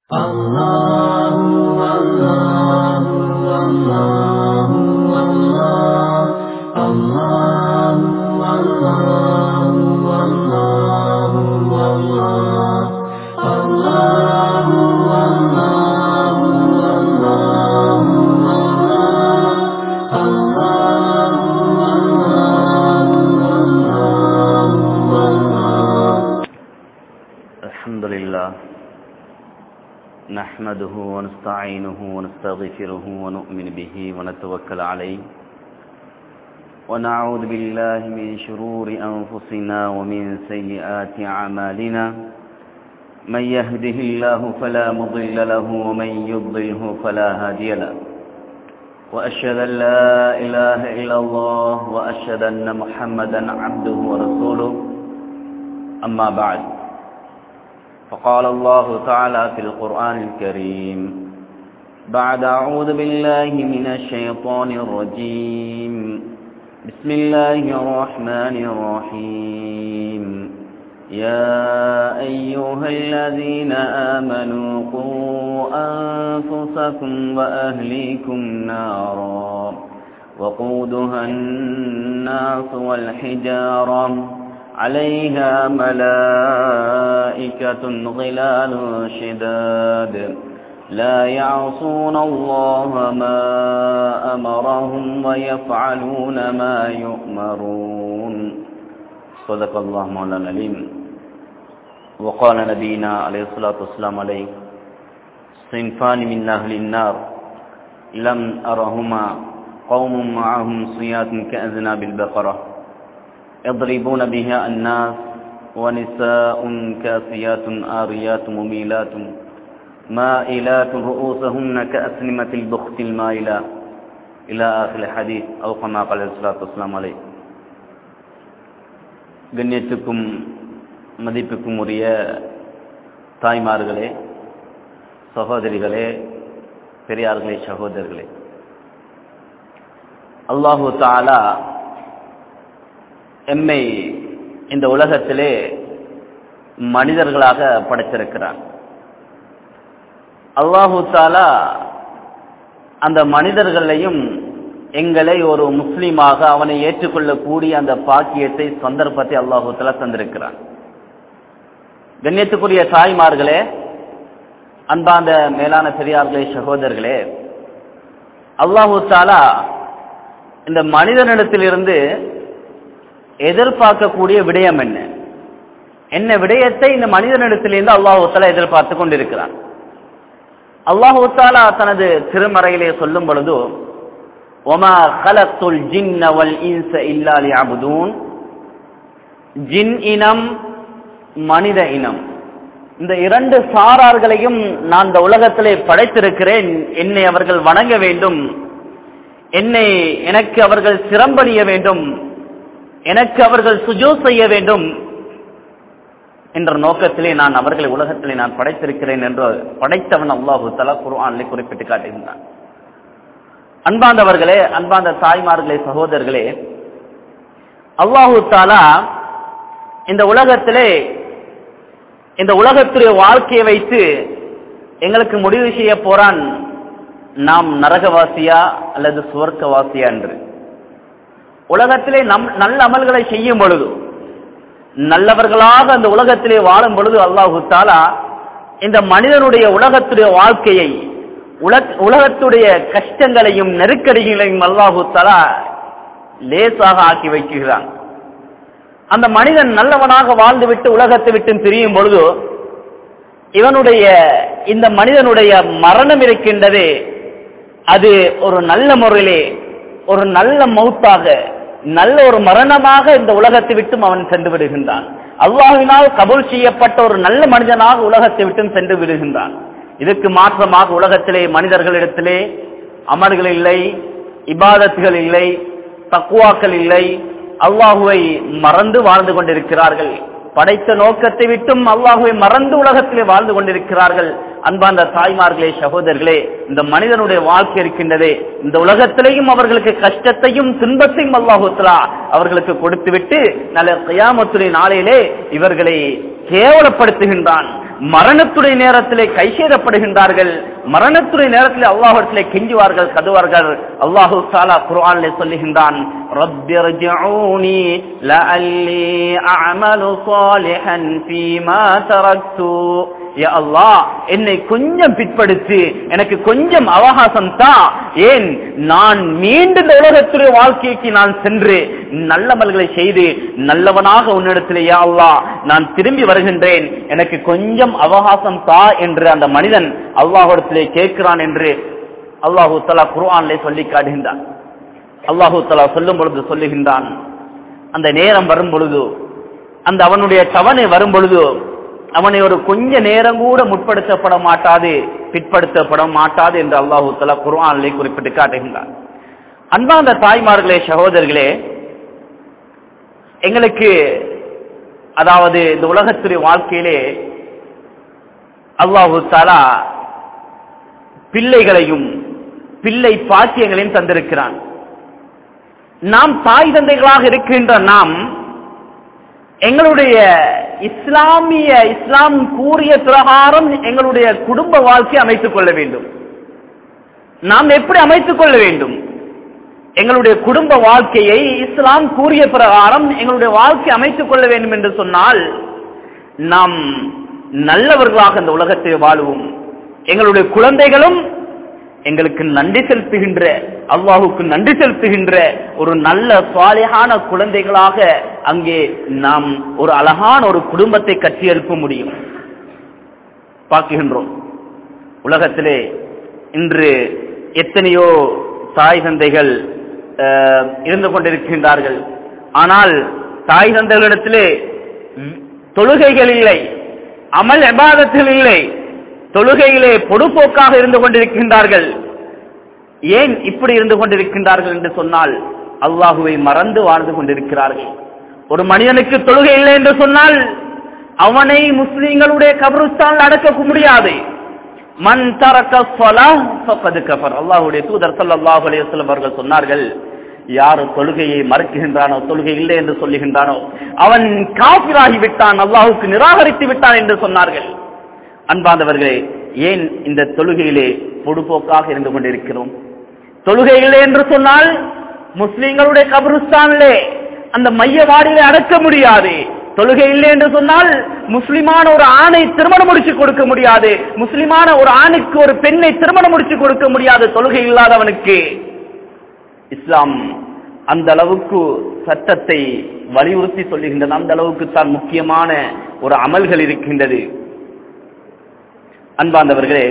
الحمد لله نحمده ونستعينه ونستغفره ونؤمن به ونتوكل عليه ونعوذ بالله من شرور أنفسنا ومن سيئات أعمالنا من يهده الله فلا مضل له ومن يضله فلا هادي له وأشهد أن لا إله إلا الله وأشهد أن محمدا عبده ورسوله أما بعد فقال الله تعالى في القرآن الكريم بعد أعوذ بالله من الشيطان الرجيم بسم الله الرحمن الرحيم يا أيها الذين آمنوا قوا أنفسكم وأهليكم نارا وقودها الناس والحجارة عليها ملائكة غلال شداد لا يعصون الله ما أمرهم ويفعلون ما يؤمرون صدق الله مولانا العليم وقال نبينا عليه الصلاة والسلام عليه صنفان من أهل النار لم أرهما قوم معهم صيات كأذناب البقرة يضربون بها الناس ونساء كاسيات آريات مميلات مائلات رؤوسهن كأسنمة البخت المائلة إلى آخر الحديث أو كما قال الصلاة والسلام عليه கண்ணியத்துக்கும் மதிப்புக்கும் உரிய தாய்மார்களே சகோதரிகளே பெரியார்களே சகோதரர்களே அல்லாஹு தாலா எம்மை இந்த உலகத்திலே மனிதர்களாக படைத்திருக்கிறான் அல்லாஹு தாலா அந்த மனிதர்களையும் எங்களை ஒரு முஸ்லீமாக அவனை ஏற்றுக்கொள்ளக்கூடிய அந்த பாக்கியத்தை சந்தர்ப்பத்தை அல்லாஹு தாலா தந்திருக்கிறான் கண்ணியத்துக்குரிய தாய்மார்களே அன்பாந்த மேலான பெரியார்களே சகோதரர்களே அல்லாஹு தாலா இந்த மனிதனிடத்திலிருந்து எதிர்பார்க்கக்கூடிய விடயம் என்ன என்ன விடயத்தை இந்த மனிதனிடத்திலிருந்து அல்லாஹு தாலா எதிர்பார்த்து கொண்டிருக்கிறான் அல்லாஹு தாலா தனது திருமறையிலே சொல்லும் பொழுது ஒமா கலத்துல் ஜின்ன வல் இன்ச இல்லா லியஅபுதூன் ஜின் இனம் மனித இனம் இந்த இரண்டு சாரார்களையும் நான் இந்த உலகத்திலே படைத்திருக்கிறேன் என்னை அவர்கள் வணங்க வேண்டும் என்னை எனக்கு அவர்கள் சிரம்பணிய வேண்டும் எனக்கு அவர்கள் சுஜோ செய்ய வேண்டும் என்ற நோக்கத்திலே நான் அவர்களை உலகத்திலே நான் படைத்திருக்கிறேன் என்று படைத்தவன் அல்லாஹு தலா குர்ஆனிலே குறிப்பிட்டு காட்டுகின்றான் அன்பாந்தவர்களே அன்பாந்த தாய்மார்களே சகோதரர்களே அல்லாஹு தாலா இந்த உலகத்திலே இந்த உலகத்துடைய வாழ்க்கையை வைத்து எங்களுக்கு முடிவு செய்ய போறான் நாம் நரகவாசியா அல்லது சுவர்க்கவாசியா என்று உலகத்திலே நம் நல்ல அமல்களை செய்யும் பொழுது நல்லவர்களாக அந்த உலகத்திலே வாழும் பொழுது அல்லாஹு தாலா இந்த மனிதனுடைய உலகத்துடைய வாழ்க்கையை உலகத்துடைய கஷ்டங்களையும் நெருக்கடிகளையும் அல்லாஹு தாலா லேசாக ஆக்கி வைக்கிறான் அந்த மனிதன் நல்லவனாக வாழ்ந்துவிட்டு உலகத்தை விட்டு பிரியும் பொழுது இவனுடைய இந்த மனிதனுடைய மரணம் இருக்கின்றதே அது ஒரு நல்ல முறையிலே ஒரு நல்ல மௌத்தாக நல்ல ஒரு மரணமாக இந்த உலகத்தை விட்டும் அவன் சென்று விடுகின்றான் அல்லாஹினால் கபூல் செய்யப்பட்ட ஒரு நல்ல மனிதனாக உலகத்தை விட்டும் சென்று விடுகின்றான் இதுக்கு மாற்றமாக உலகத்திலே மனிதர்களிடத்திலே அமல்கள் இல்லை இபாதத்துகள் இல்லை தக்குவாக்கள் இல்லை அல்லாஹுவை மறந்து வாழ்ந்து கொண்டிருக்கிறார்கள் படைத்த நோக்கத்தை விட்டும் அல்லாஹுவை மறந்து உலகத்திலே வாழ்ந்து கொண்டிருக்கிறார்கள் அன்பார்ந்த தாய்மார்களே சகோதரர்களே இந்த மனிதனுடைய வாழ்க்கை இருக்கின்றதே இந்த உலகத்திலேயும் அவர்களுக்கு கஷ்டத்தையும் துன்பத்தையும் அல்லாஹுத்தலா அவர்களுக்கு கொடுத்துவிட்டு நல்ல கயாமத்துடைய நாளையிலே இவர்களை கேவலப்படுத்துகின்றான் மரணத்துடைய நேரத்திலே கைசேதப்படுகின்றார்கள் மரணத்துடைய நேரத்திலே அல்லாஹிடத்திலே கெஞ்சுவார்கள் கதுவார்கள் அல்லாஹு தாலா குர்ஆனிலே சொல்லுகின்றான் ரப்பிர்ஜிஊனி லஅல்லி அஅமலு சாலிஹன் ஃபீமா தரக்து யா அல்லாஹ் என்னை கொஞ்சம் பிற்படுத்தி எனக்கு கொஞ்சம் அவகாசம் தான் ஏன் நான் மீண்டும் இந்த உலகத்துடைய வாழ்க்கைக்கு நான் சென்று நல்லமல்களை செய்து நல்லவனாக உன்னிடத்திலே யா அல்லாஹ் நான் திரும்பி வருகின்றேன் எனக்கு கொஞ்சம் அவகாசம் தா என்று அந்த மனிதன் அல்லாஹிடத்திலே கேட்கிறான் என்று அல்லாஹு தலா குர்ஆனிலே சொல்லி காட்டுகின்றான் அல்லாஹு தலா சொல்லும் பொழுது சொல்லுகின்றான் அந்த நேரம் வரும் பொழுது அந்த அவனுடைய தவணை வரும் பொழுது அவனை ஒரு கொஞ்ச நேரம் கூட முற்படுத்தப்பட மாட்டாது பிற்படுத்தப்பட மாட்டாது என்று அல்லாஹு தலா குர்ஆனிலே குறிப்பிட்டு காட்டுகின்றான் அன்பார்ந்த தாய்மார்களே சகோதரர்களே எங்களுக்கு அதாவது இந்த உலகத்துடைய வாழ்க்கையிலே அல்லாஹு தாலா பிள்ளைகளையும் பிள்ளை பாக்கியங்களையும் தந்திருக்கிறான் நாம் தாய் தந்தைகளாக இருக்கின்ற நாம் எங்களுடைய இஸ்லாமிய இஸ்லாம் கூறிய பிரகாரம் எங்களுடைய குடும்ப வாழ்க்கை அமைத்துக் கொள்ள வேண்டும் நாம் எப்படி அமைத்துக் கொள்ள வேண்டும் எங்களுடைய குடும்ப வாழ்க்கையை இஸ்லாம் கூறிய பிரகாரம் எங்களுடைய வாழ்க்கை அமைத்துக் கொள்ள வேண்டும் என்று சொன்னால் நாம் நல்லவர்களாக இந்த உலகத்தை வாழுவோம் எங்களுடைய குழந்தைகளும் எங்களுக்கு நன்றி செலுத்துகின்ற அல்லாஹுக்கு நன்றி செலுத்துகின்ற ஒரு நல்ல சுவாலியான குழந்தைகளாக அங்கே நாம் ஒரு அழகான ஒரு குடும்பத்தை கட்டி எழுப்ப முடியும் பார்க்கின்றோம் உலகத்திலே இன்று எத்தனையோ தாய் தந்தைகள் அஹ், இருந்து கொண்டிருக்கின்றார்கள் ஆனால் தாய் தந்தைகளிடத்திலே தொழுகைகள் இல்லை அமல் எபாதத்தில் இல்லை தொழுகையிலே பொடுப்போக்காக இருந்து கொண்டிருக்கின்றார்கள் ஏன் இப்படி இருந்து கொண்டிருக்கின்றார்கள் என்று சொன்னால் அல்லாஹுவை மறந்து வாழ்ந்து கொண்டிருக்கிறார்கள் ஒரு மனிதனுக்கு தொழுகை இல்லை என்று சொன்னால் அவனை முஸ்லிம்களுடைய கபருஸ்தான் அடக்க முடியாது மன் தரக்க ஃபகது கஃபர் அல்லாஹ்வுடைய தூதர் ஸல்லல்லாஹு அலைஹி வஸல்லம் அவர்கள் சொன்னார்கள் யார் தொழுகையை மறுக்குகின்றானோ தொழுகை இல்லை என்று சொல்லுகின்றானோ அவன் காபிராகி விட்டான் அல்லாஹ்வுக்கு நிராகரித்து விட்டான் என்று சொன்னார்கள் அன்பாந்தவர்களே ஏன் இந்த தொழுகையிலே பொடுபோக்காக இருந்து கொண்டிருக்கிறோம் தொழுகை இல்லை என்று சொன்னால் முஸ்லிம்களுடைய கபருஸ்தானிலே அந்த மையவாடியிலே அடக்க முடியாது தொழுகை இல்லை என்று சொன்னால் முஸ்லிமான ஒரு ஆணை திருமணம் முடிச்சு கொடுக்க முடியாது முஸ்லிமான ஒரு ஆணுக்கு ஒரு பெண்ணை திருமணம் முடிச்சு கொடுக்க முடியாது தொழுகை இல்லாதவனுக்கு இஸ்லாம் அந்த அளவுக்கு சட்டத்தை வலியுறுத்தி சொல்லுகின்றது அந்த அளவுக்கு தான் முக்கியமான ஒரு அமல்கள் இருக்கின்றது அன்பாந்தவர்களே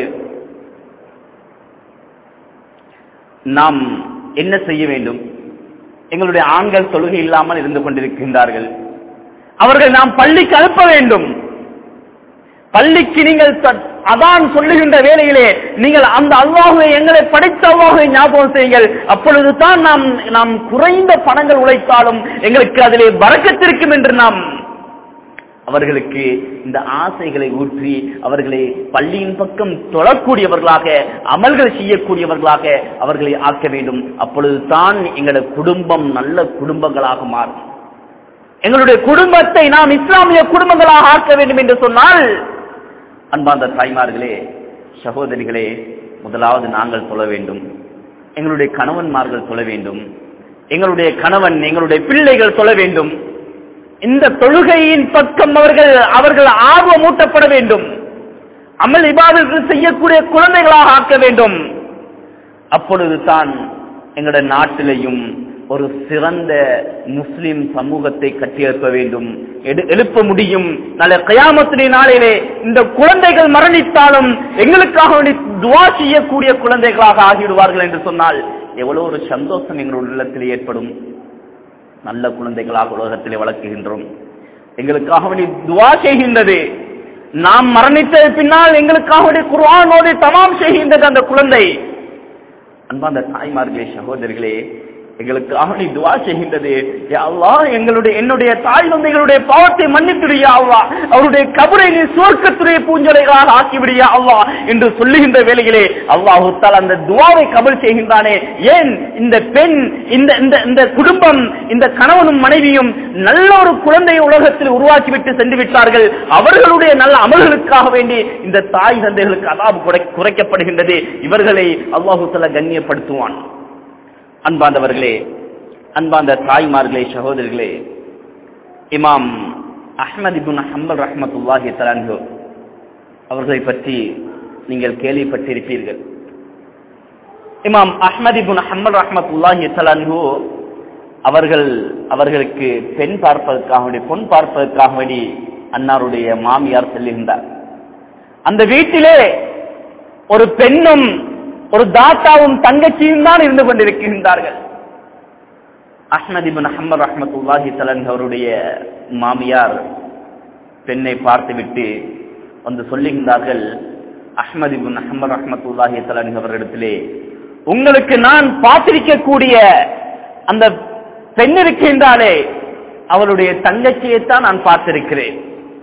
நாம் என்ன செய்ய வேண்டும் எங்களுடைய ஆண்கள் தொழுகை இல்லாமல் இருந்து கொண்டிருக்கின்றார்கள் அவர்கள் நாம் பள்ளிக்கு அனுப்ப வேண்டும் பள்ளிக்கு நீங்கள் த- அதான் சொல்லுகின்ற வேளையிலே நீங்கள் அந்த அல்லாஹுவை எங்களை படைத்த அல்லாஹுவை ஞாபகம் செய்யுங்கள் அப்பொழுது தான் நாம் நாம் குறைந்த பணங்கள் உழைத்தாலும் எங்களுக்கு அதிலே வரக்கத்திருக்கும் என்று நாம் அவர்களுக்கு இந்த ஆசைகளை ஊற்றி அவர்களை பள்ளியின் பக்கம் தொழக்கூடியவர்களாக அமல்கள் செய்யக்கூடியவர்களாக அவர்களை ஆக்க வேண்டும் அப்பொழுது தான் எங்களுடைய குடும்பம் நல்ல குடும்பங்களாக மாறும் எங்களுடைய குடும்பத்தை நாம் இஸ்லாமிய குடும்பங்களாக ஆக்க வேண்டும் என்று சொன்னால் அன்பார்ந்த தாய்மார்களே சகோதரிகளே முதலாவது நாங்கள் தொழ வேண்டும் எங்களுடைய கணவன்மார்கள் தொழ வேண்டும் எங்களுடைய கணவன் எங்களுடைய பிள்ளைகள் தொழ வேண்டும் இந்த தொழுகையின் பக்கம் அவர்கள் அவர்கள் ஆர்வமூட்டப்பட வேண்டும் அமல் இபாதர்கள் செய்யக்கூடிய குழந்தைகளாக ஆக்க வேண்டும் அப்பொழுது தான் எங்களுடைய நாட்டிலேயும் ஒரு சிறந்த முஸ்லிம் சமூகத்தை கட்டியெழுப்ப வேண்டும் எடு- எழுப்ப முடியும் நல்ல கயாமத்தினை நாளிலே இந்த குழந்தைகள் மரணித்தாலும் எங்களுக்காக வேண்டி துவா செய்யக்கூடிய குழந்தைகளாக ஆகிவிடுவார்கள் என்று சொன்னால் எவ்வளவு ஒரு சந்தோஷம் எங்களுடைய உள்ளத்தில் ஏற்படும் நல்ல குழந்தைகளாக உலகத்திலே வளர்க்குகின்றோம் எங்களுக்காக வேண்டி துவா செய்கின்றது நாம் மரணித்த பின்னால் எங்களுக்காக வேண்டி குர்ஆனோடு தமாம் செய்கின்றது அந்த குழந்தை அன்பார்ந்த தாய்மார்களே சகோதரிகளே எங்களுக்கு அவனை துவா செய்கின்றது யா அல்லாஹ் எங்களுடைய என்னுடைய தாய் தந்தைகளுடைய பாவத்தை மன்னித்துடியா அல்லா அவருடைய கபரை நீ சுவர்க்கத்துடைய பூஞ்சலைகளாக ஆக்கிவிடியா அல்லா என்று சொல்லுகின்ற வேளையிலே அல்லாஹு தால் அந்த துவாவை கபல் செய்கின்றானே ஏன் இந்த பெண் இந்த இந்த இந்த குடும்பம் இந்த கணவனும் மனைவியும் நல்ல ஒரு குழந்தையை உலகத்தில் உருவாக்கிவிட்டு சென்று விட்டார்கள் அவர்களுடைய நல்ல அமல்களுக்காக வேண்டி இந்த தாய் தந்தைகளுக்கு அதாபு குறை- குறைக்கப்படுகின்றது இவர்களை அல்லாஹு தலா கண்ணியப்படுத்துவான் அன்பாந்தவர்களே அன்பாந்த தாய்மார்களே சகோதரர்களே இமாம் அஹ்மது இபுன் ஹம்பல் ரஹ்மத்துல்லாஹி தலான்ஹு அவர்களை பற்றி நீங்கள் கேள்விப்பட்டிருப்பீர்கள் இமாம் அஹ்மது இபுன் ஹம்பல் ரஹ்மத்துல்லாஹி தலான்ஹு அவர்கள் அவர்களுக்கு பெண் பார்ப்பதற்காக வேண்டி பொன் பார்ப்பதற்காக வேண்டி அன்னாருடைய மாமியார் செல்லுகின்றார் அந்த வீட்டிலே ஒரு பெண்ணும் ஒரு தாத்தாவும் தங்கச்சியும் தான் இருந்து கொண்டிருக்கின்றார்கள் அஹ்மது இபின் அஹமத் ரஹமத்துல்லாஹி தலன் அவருடைய மாமியார் பெண்ணை பார்த்துவிட்டு வந்து சொல்லுகின்றார்கள் அஹ்மது இபின் அஹமத் ரஹமத்துல்லாஹி தலன் அவரிடத்திலே உங்களுக்கு நான் பார்த்திருக்கக்கூடிய அந்த பெண் இருக்கின்றாலே அவளுடைய தங்கச்சியைத்தான் நான் பார்த்திருக்கிறேன்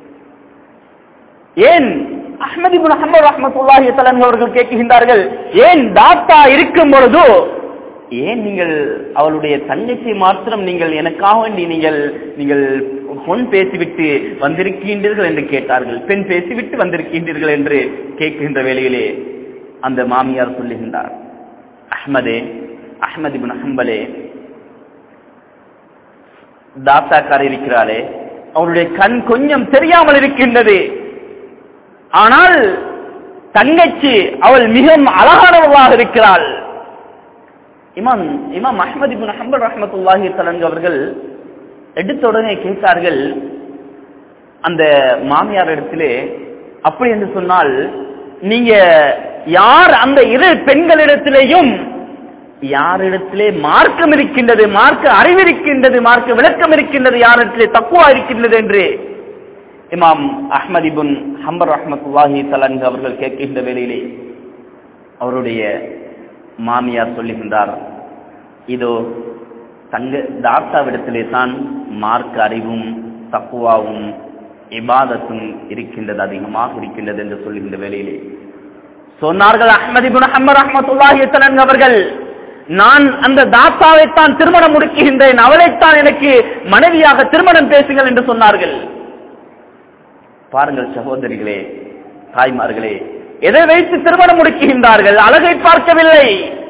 ஏன் அஹ்மது இப்னு ஹம்பல் ரஹ்மத்துல்லாஹி தஆலா அவர்கள் கேட்கின்றார்கள் ஏன் தாத்தா இருக்கும் பொழுது ஏன் நீங்கள் அவளுடைய தங்கச்சி மாத்திரம் நீங்கள் எனக்காக வேண்டி நீங்கள் நீங்கள் பொன் பேசிவிட்டு வந்திருக்கின்றீர்கள் என்று கேட்டார்கள் பெண் பேசிவிட்டு வந்திருக்கின்றீர்கள் என்று கேட்கின்ற வேளையிலே அந்த மாமியார் சொல்லுகின்றார் அஹ்மதே அஹ்மது இப்னு ஹம்பலே தாத்தாக்கார் இருக்கிறாளே அவளுடைய கண் கொஞ்சம் தெரியாமல் இருக்கின்றது ஆனால் தங்கச்சி அவள் மிகவும் அழகானவளாக இருக்கிறாள் இமாம் இமாம் அஹ்மது இப்னு ஹம்பல் ரஹ்மத்துல்லாஹி தலன் அவர்கள் எடுத்த உடனே கேட்டார்கள் அந்த மாமியார் இடத்திலே அப்படி என்று சொன்னால் நீங்க யார் அந்த இரு பெண்களிடத்திலேயும் யாரிடத்திலே மார்க்கம் இருக்கின்றது மார்க்க அறிவு இருக்கின்றது மார்க்க விளக்கம் இருக்கின்றது யாரிடத்திலே தக்குவா இருக்கின்றது என்று இமாம் அஹ்மத் இபுன் ஹம்பர் ரஹமத்துல்லாஹி தலன் அவர்கள் கேட்கின்ற வேளையிலே அவருடைய மாமியார் சொல்லுகின்றார் இதோ தங்க தாத்தாவிடத்திலே தான் மார்க்க அறிவும் தக்குவாவும் இபாதத்தும் இருக்கின்றது அதிகமாக இருக்கின்றது என்று சொல்லுகின்ற வேளையிலே சொன்னார்கள் அஹ்மது இபுன் ஹம்பர் ரஹமத்துல்லாஹி தலன் அவர்கள் நான் அந்த தாத்தாவைத்தான் திருமணம் முடிக்குகின்றேன் அவளைத்தான் எனக்கு மனைவியாக திருமணம் பேசுங்கள் என்று சொன்னார்கள் பாருங்கள் சகோதரிகளே தாய்மார்களே எதை வைத்து திருமணம் முடிக்குகின்றார்கள் அழகை பார்க்கவில்லை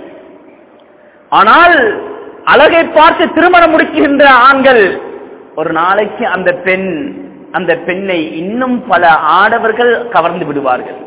ஆனால் அழகை பார்த்து திருமணம் முடிக்குகின்ற ஆண்கள் ஒரு நாளைக்கு அந்த பெண் அந்த பெண்ணை இன்னும் பல ஆடவர்கள் கவர்ந்து விடுவார்கள்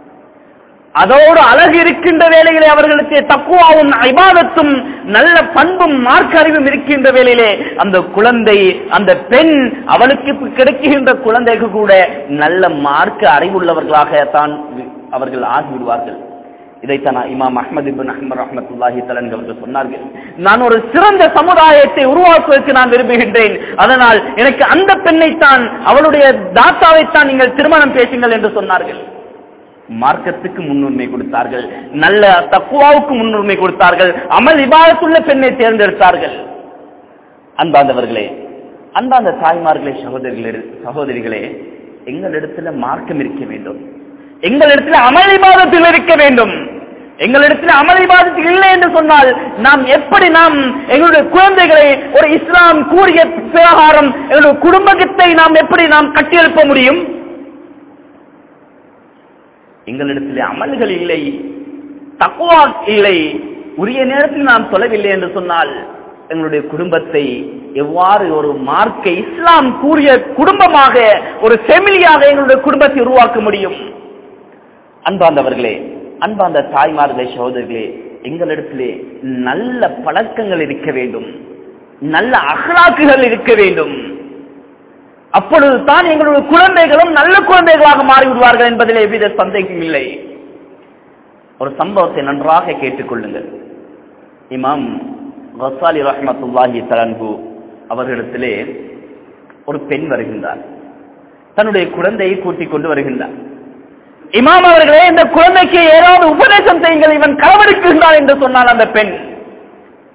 அதோடு அழகு இருக்கின்ற வேளையிலே அவர்களுக்கு தக்குவாவும் ஐபாதத்தும் நல்ல பண்பும் மார்க்க அறிவும் இருக்கின்ற வேளையிலே அந்த குழந்தை அந்த பெண் அவளுக்கு கிடைக்கின்ற குழந்தைக்கு கூட நல்ல மார்க்க அறிவுள்ளவர்களாக தான் அவர்கள் ஆகிவிடுவார்கள் இதைத்தான் இமாம் அஹமது இபின் அஹமது ரஹமத்துல்லாஹி தலன் அவர்கள் சொன்னார்கள் நான் ஒரு சிறந்த சமுதாயத்தை உருவாக்குவதற்கு நான் விரும்புகின்றேன் அதனால் எனக்கு அந்த பெண்ணைத்தான் அவளுடைய தாத்தாவைத்தான் நீங்கள் திருமணம் பேசுங்கள் என்று சொன்னார்கள் மார்க்கத்துக்கு முன்னுரிமை கொடுத்தார்கள் நல்ல தக்குவாவுக்கு முன்னுரிமை கொடுத்தார்கள் அமல் இபாதத்துள்ள பெண்ணை தேர்ந்தெடுத்தார்கள் அன்பாந்தவர்களே அன்பாந்த தாய்மார்களே சகோதரிகளே சகோதரிகளே எங்களிடத்துல மார்க்கம் இருக்க வேண்டும் எங்களிடத்துல அமல் இபாதத்தில் இருக்க வேண்டும் எங்களிடத்தில் அமல் இபாதத்தில் இல்லை என்று சொன்னால் நாம் எப்படி நாம் எங்களுடைய குழந்தைகளை ஒரு இஸ்லாம் கூறிய பிரகாரம் எங்களுடைய குடும்பத்தை நாம் எப்படி நாம் கட்டியெழுப்ப முடியும் எங்களிடத்தில் அமல்கள் இல்லை தக்குவா இல்லை உரிய நேரத்தில் நாம் சொல்லவில்லை என்று சொன்னால் எங்களுடைய குடும்பத்தை எவ்வாறு ஒரு மார்க்க இஸ்லாம் கூறிய குடும்பமாக ஒரு செமிலியாக எங்களுடைய குடும்பத்தை உருவாக்க முடியும் அன்பாந்தவர்களே அன்பாந்த தாய்மார்களே சகோதரர்களே எங்களிடத்திலே நல்ல பழக்கங்கள் இருக்க வேண்டும் நல்ல அகலாக்குகள் இருக்க வேண்டும் அப்பொழுது தான் எங்களுடைய குழந்தைகளும் நல்ல குழந்தைகளாக மாறிவிடுவார்கள் என்பதில் எவ்வித சந்தேகம் இல்லை ஒரு சம்பவத்தை நன்றாக கேட்டுக்கொள்ளுங்கள் இமாம் வசாலி ரஹமத்துல்லாஹி தலன்பு அவர்களிடத்திலே ஒரு பெண் வருகின்றார் தன்னுடைய குழந்தையை கூட்டிக் கொண்டு வருகின்றார் இமாம் அவர்களே இந்த குழந்தைக்கு ஏதாவது உபதேசம் செய்யுங்கள் இவன் களவெடுக்கின்றான் என்று சொன்னால் அந்த பெண்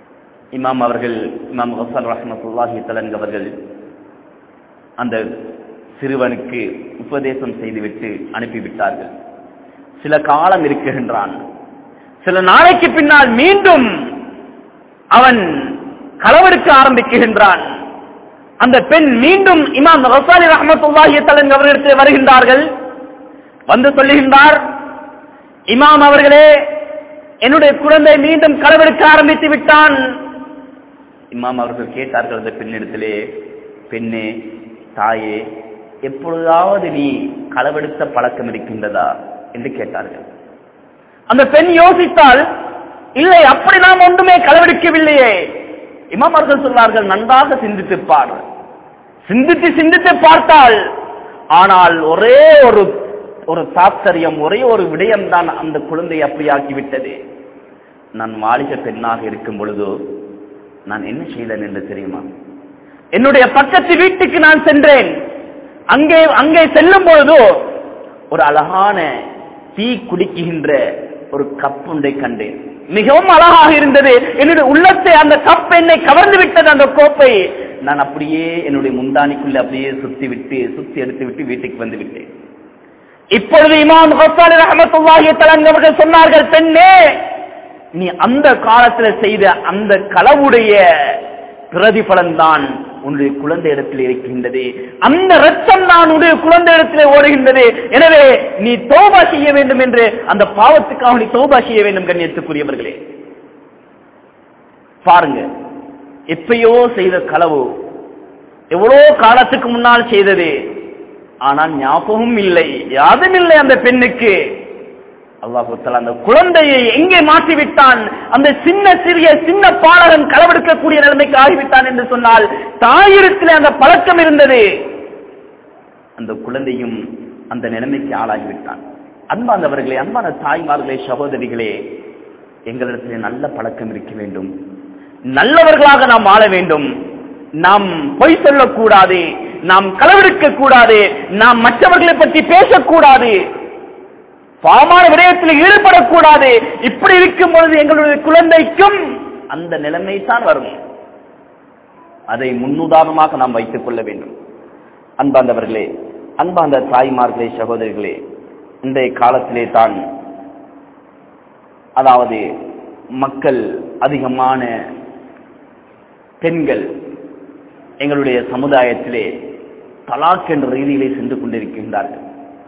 இமாம் அவர்கள் இமாம் ஹசன் ரஹமத்துல்லாஹி தலன் அவர்கள் அந்த சிறுவனுக்கு உபதேசம் செய்துவிட்டு அனுப்பிவிட்டார்கள் சில காலம் இருக்குகின்றான் சில நாளைக்கு பின்னால் மீண்டும் அவன் களவெடுக்க ஆரம்பிக்குகின்றான் அந்த பெண் மீண்டும் இமாம் ரசாலி ரஹமத்துல்லாஹி தலன் அவர்களிடத்தில் வருகின்றார்கள் வந்து சொல்லுகின்றார் இமாம் அவர்களே என்னுடைய குழந்தை மீண்டும் களவெடுக்க ஆரம்பித்து விட்டான் இமாம் அவர்கள் கேட்டார்கள் அந்த பெண்ணிடத்திலே பெண்ணே தாயே எப்பொழுதாவது நீ களவெடுத்த பழக்கம் இருக்கின்றதா என்று கேட்டார்கள் அந்த பெண் யோசித்தால் இல்லை அப்படி நாம் ஒன்றுமே களவெடுக்கவில்லையே இமாம் அவர்கள் சொன்னார்கள் நன்றாக சிந்தித்து பார் சிந்தித்து சிந்தித்து பார்த்தால் ஆனால் ஒரே ஒரு ஒரு தாத்சரியம் ஒரே ஒரு விடயம் தான் அந்த குழந்தையை அப்படியாக்கிவிட்டது நான் வாலிப பெண்ணாக இருக்கும் பொழுதோ நான் என்ன செய்தேன் என்று தெரியுமா என்னுடைய பக்கத்து வீட்டுக்கு நான் சென்றேன் அங்கே அங்கே செல்லும் பொழுதோ ஒரு அழகான தீ குடிக்குகின்ற ஒரு கப்புண்டை கண்டேன் மிகவும் அழகாக இருந்தது என்னுடைய உள்ளத்தை அந்த கப் என்னை கவர்ந்து விட்டது அந்த கோப்பை நான் அப்படியே என்னுடைய முந்தானிக்குள்ள அப்படியே சுத்தி விட்டு சுத்தி எடுத்து விட்டு வீட்டுக்கு வந்து விட்டேன் இப்பொழுது இமாம் ஹசாலி ரஹமத்துல்லாஹி தலன் அவர்கள் சொன்னார்கள் பெண்ணே நீ அந்த காலத்துல செய்த அந்த களவுடைய பிரதிபலன் தான் உன்னுடைய குழந்தை இடத்தில் இருக்கின்றது அந்த ரத்தம் தான் உன்னுடைய குழந்தை இடத்தில் ஓடுகின்றது எனவே நீ தோபா செய்ய வேண்டும் என்று அந்த பாவத்துக்காக நீ தோபா செய்ய வேண்டும் கண்ணியத்துக்குரியவர்களே பாருங்க எப்பயோ செய்த களவு எவ்வளோ காலத்துக்கு முன்னால் செய்தது ஆனால் ஞாபகம் இல்லை யாதும் இல்லை அந்த பெண்ணுக்கு அல்லாஹு அந்த குழந்தையை எங்கே மாற்றிவிட்டான் அந்த சின்ன சிறிய சின்ன பாலகன் களவெடுக்கக்கூடிய நிலைமைக்கு ஆகிவிட்டான் என்று சொன்னால் தாயிரத்தில் அந்த பழக்கம் இருந்தது அந்த குழந்தையும் அந்த நிலைமைக்கு ஆளாகிவிட்டான் அன்பாந்தவர்களே அன்பான தாய்மார்களே சகோதரிகளே எங்களிடத்தில் நல்ல பழக்கம் இருக்க வேண்டும் நல்லவர்களாக நாம் வாழ வேண்டும் நாம் பொய் சொல்லக்கூடாது நாம் களவெடுக்க கூடாது நாம் மற்றவர்களை பற்றி பேசக்கூடாது பாவமான விடயத்தில் ஈடுபடக்கூடாது இப்படி இருக்கும் பொழுது எங்களுடைய குழந்தைக்கும் அந்த நிலைமை தான் வரும் அதை முன்னுதாரணமாக நாம் வைத்துக் கொள்ள வேண்டும் அன்பாந்தவர்களே அன்பாந்த தாய்மார்களே சகோதரிகளே இன்றைய காலத்திலே தான் அதாவது மக்கள் அதிகமான பெண்கள் எங்களுடைய சமுதாயத்திலே தலாக் என்ற ரீதியிலே சென்று கொண்டிருக்கின்றார்கள்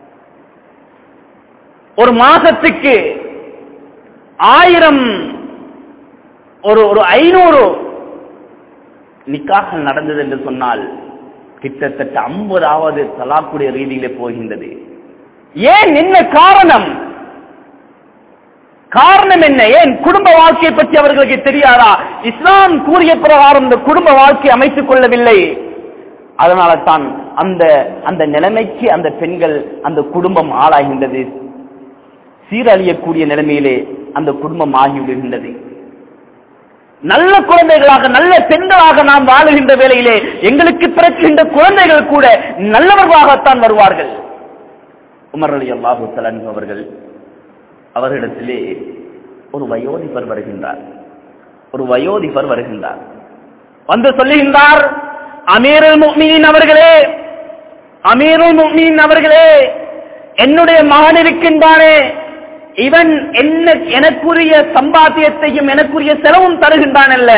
ஒரு மாசத்துக்கு ஆயிரம் ஒரு ஒரு ஐநூறு நிக்காக நடந்தது என்று சொன்னால் கிட்டத்தட்ட ஐம்பதாவது தலாக்குடைய ரீதியிலே போகின்றது ஏன் என்ன காரணம் காரணம் என்ன ஏன் குடும்ப வாழ்க்கையை பற்றி அவர்களுக்கு தெரியாதா இஸ்லாம் கூறிய பிரகாரம் இந்த குடும்ப வாழ்க்கை அமைத்துக் கொள்ளவில்லை அதனால தான் அந்த அந்த நிலைமைக்கு அந்த பெண்கள் அந்த குடும்பம் ஆளாகின்றது சீரழியக்கூடிய நிலைமையிலே அந்த குடும்பம் ஆகிவிடுகின்றது நல்ல குழந்தைகளாக நல்ல பெண்களாக நாம் வாழுகின்ற வேளையிலே எங்களுக்கு பிறக்கின்ற குழந்தைகள் கூட நல்லவர்களாகத்தான் வருவார்கள் உமர் அலி அல்லாஹு தலன் அவர்கள் அவர்களிடத்திலே ஒரு வயோதிபர் வருகின்றார் ஒரு வயோதிபர் வருகின்றார் வந்து சொல்லுகின்றார் அமீருல் முக்மீன் அவர்களே அமீருல் முக்மீன் அவர்களே என்னுடைய மகன் இருக்கின்றானே இவன் என்ன எனக்குரிய சம்பாத்தியத்தையும் எனக்குரிய செலவும் தருகின்றான் அல்ல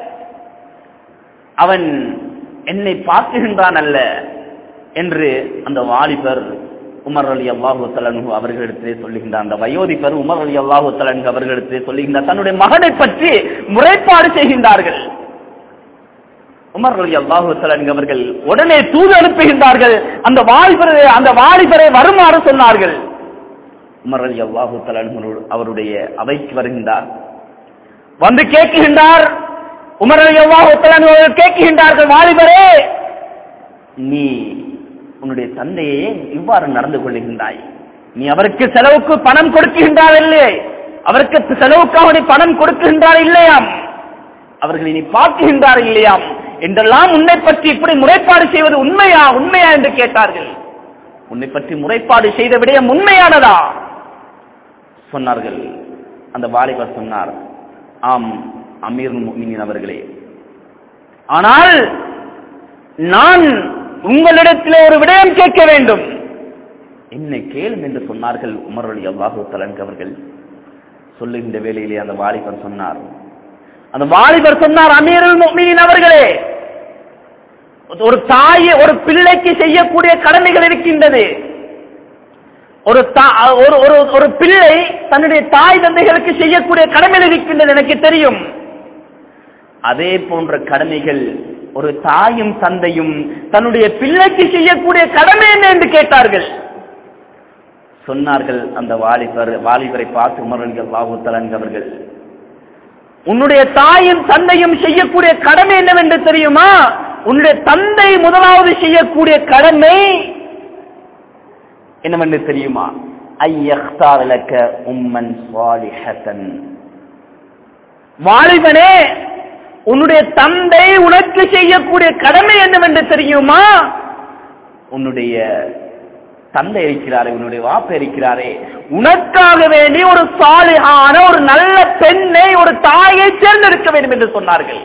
அவன் என்னை பார்க்குகின்றான் அல்ல என்று அந்த வாலிபர் உமர் அலி அல்லாஹு தலனு அவர்களிடத்திலே சொல்லுகின்றார் அந்த வயோதிபர் உமர் அலி அல்லாஹு தலனு அவர்களிடத்திலே சொல்லுகின்றார் தன்னுடைய மகனை பற்றி முறைப்பாடு செய்கின்றார்கள் உமர் அலி அல்லாஹு தலன் அவர்கள் உடனே தூது அனுப்புகின்றார்கள் அந்த வாலிபரை அந்த வாலிபரை வருமாறு சொன்னார்கள் உமர் அலி அல்லாஹு தலன் அவருடைய அவைக்கு வருகின்றார் வந்து கேட்கின்றார் உமர் அலி அல்லாஹு தலன் அவர்கள் கேட்கின்றார்கள் வாலிபரே நீ உன்னுடைய தந்தையே இவ்வாறு நடந்து கொள்ளுகின்றாய் நீ அவருக்கு செலவுக்கு பணம் கொடுக்கின்றார் இல்லையே அவருக்கு செலவுக்காக நீ பணம் கொடுக்கின்றார் இல்லையாம் அவர்களை நீ பார்க்கின்றார் இல்லையாம் என்றெல்லாம் உன்னை பற்றி இப்படி முறைப்பாடு செய்வது உண்மையா உண்மையா என்று கேட்டார்கள் உன்னை பற்றி முறைப்பாடு செய்த விடயம் உண்மையானதா சொன்னார்கள் அந்த வாலிபர் சொன்னார் ஆம் அமீர் முக்மினின் அவர்களே ஆனால் நான் உங்களிடத்திலே ஒரு விடயம் கேட்க வேண்டும் என்ன கேளும் என்று சொன்னார்கள் உமர் அலி அல்லாஹு தலன்க் அவர்கள் சொல்லுகின்ற வேளையிலே அந்த வாலிபர் சொன்னார் அந்த வாலிபர் சொன்னார் அமீருல் முக்மினின் அவர்களே ஒரு தாய் ஒரு பிள்ளைக்கு செய்யக்கூடிய கடமைகள் இருக்கின்றது ஒரு தா- ஒரு ஒரு ஒரு பிள்ளை தன்னுடைய தாய் தந்தைகளுக்கு செய்யக்கூடிய கடமைகள் இருக்கின்றது எனக்கு தெரியும் அதே போன்ற கடமைகள் ஒரு தாயும் தந்தையும் தன்னுடைய பிள்ளைக்கு செய்யக்கூடிய கடமை என்ன என்று கேட்டார்கள் சொன்னார்கள் அந்த வாலிபர் வாலிபரை பார்த்து உமரல்கள் வாகுத்தலன் அவர்கள் உன்னுடைய தாயும் தந்தையும் செய்யக்கூடிய கடமை என்னவென்று தெரியுமா உன்னுடைய தந்தை முதலாவது செய்யக்கூடிய கடமை என்னவென்று தெரியுமா ஐயக்தாரலக்க உம்மன் சாலிஹத்தன் வாலிபனே உன்னுடைய தந்தை உனக்கு செய்யக்கூடிய கடமை என்னவென்று தெரியுமா உன்னுடைய தந்தை இருக்கிறாரே உன்னுடைய வாப்ப இருக்கிறாரே உனக்காக வேண்டி ஒரு சாலிகான ஒரு நல்ல பெண்ணை ஒரு தாயை தேர்ந்தெடுக்க வேண்டும் என்று சொன்னார்கள்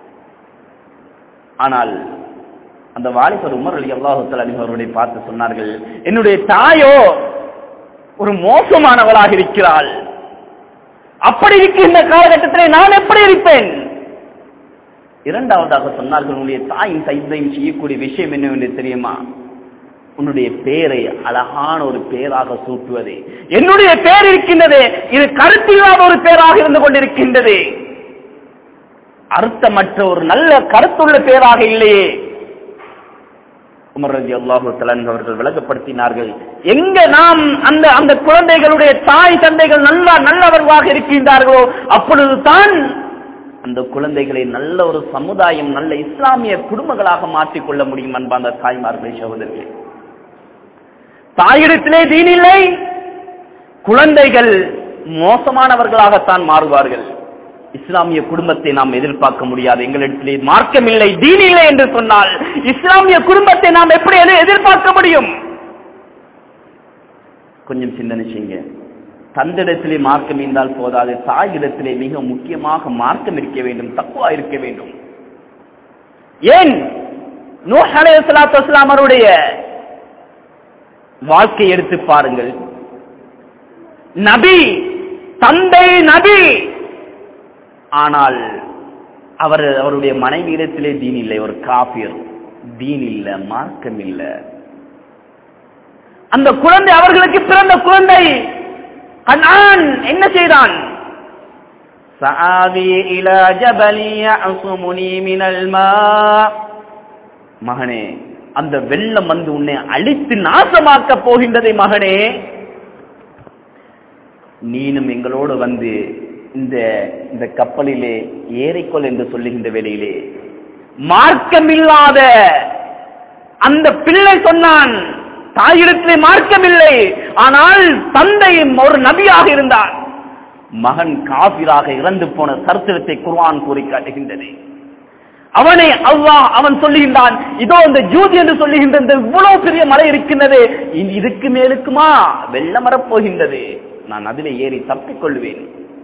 ஆனால் அந்த வாலிபர் உமர் அலி அல்லாஹுத்தல் அவர்களை பார்த்து சொன்னார்கள் என்னுடைய தாயோ ஒரு மோசமானவளாக இருக்கிறாள் அப்படி இருக்கின்ற காலகட்டத்திலே நான் எப்படி இருப்பேன் இரண்டாவதாக சொன்னார்கள் உன்னுடைய தாயின் தைத்தையும் செய்யக்கூடிய விஷயம் என்னவென்று தெரியுமா உன்னுடைய பேரை அழகான ஒரு பேராக சூட்டுவது என்னுடைய பேர் இருக்கின்றது இது கருத்தில்லாத ஒரு பேராக இருந்து கொண்டிருக்கின்றது அர்த்தமற்ற ஒரு நல்ல கருத்துள்ள பேராக இல்லையே உமர் ரதி அல்லாஹு தலன் அவர்கள் விளக்கப்படுத்தினார்கள் எங்க நாம் அந்த அந்த குழந்தைகளுடைய தாய் தந்தைகள் நல்ல நல்லவர்களாக இருக்கின்றார்களோ அப்பொழுதுதான் அந்த குழந்தைகளை நல்ல ஒரு சமுதாயம் நல்ல இஸ்லாமிய குடும்பங்களாக மாற்றிக்கொள்ள முடியும் அன்பாந்த தாய்மார்களே சகோதரர்களே தாயிடத்திலே தீன் இல்லை குழந்தைகள் மோசமானவர்களாகத்தான் மாறுவார்கள் இஸ்லாமிய குடும்பத்தை நாம் எதிர்பார்க்க முடியாது எங்களிடத்திலே மார்க்கம் இல்லை தீன் இல்லை என்று சொன்னால் இஸ்லாமிய குடும்பத்தை நாம் எப்படி எதிர்- எதிர்பார்க்க முடியும் கொஞ்சம் சிந்தனை செய்யுங்க தந்திடத்திலே மார்க்கம் இருந்தால் போதாது தாயிடத்திலே மிக முக்கியமாக மார்க்கம் இருக்க வேண்டும் தக்குவா இருக்க வேண்டும் ஏன் நூஹ் அலைஹிஸ்ஸலாத்து வஸ்ஸலாம் அவருடைய வாழ்க்கை எடுத்து பாருங்கள் நபி தந்தை நபி ஆனால் அவர் அவருடைய மனைவி இடத்திலே தீன் இல்லை ஒரு காபியர் தீன் இல்ல மார்க்கம் இல்ல அந்த குழந்தை அவர்களுக்கு பிறந்த குழந்தை கண்ணான் என்ன செய்தான் سآوي إلى جبل يعصمني من الماء மகனே அந்த வெள்ளம் வந்து உன்னை அழித்து நாசமாக்க போகின்றதை மகனே நீனும் எங்களோடு வந்து இந்த இந்த கப்பலிலே ஏறிக்கொள் என்று சொல்லுகின்ற வேளையிலே மார்க்கமில்லாத அந்த பிள்ளை சொன்னான் தாயிடத்திலே மார்க்கமில்லை ஆனால் தந்தை ஒரு நபியாக இருந்தான் மகன் காபிராக இறந்து போன சரித்திரத்தை குர்ஆன் கூறி காட்டுகின்றது அவனை அல்லாஹ் அவன் சொல்லுகின்றான் இதோ இந்த ஜூதி என்று சொல்லுகின்ற இந்த இவ்வளவு பெரிய மலை இருக்கின்றது இனி இதுக்கு மேலுக்குமா வெள்ளம் வரப் போகின்றது நான் அதிலே ஏறி தப்பிக் கொள்வேன்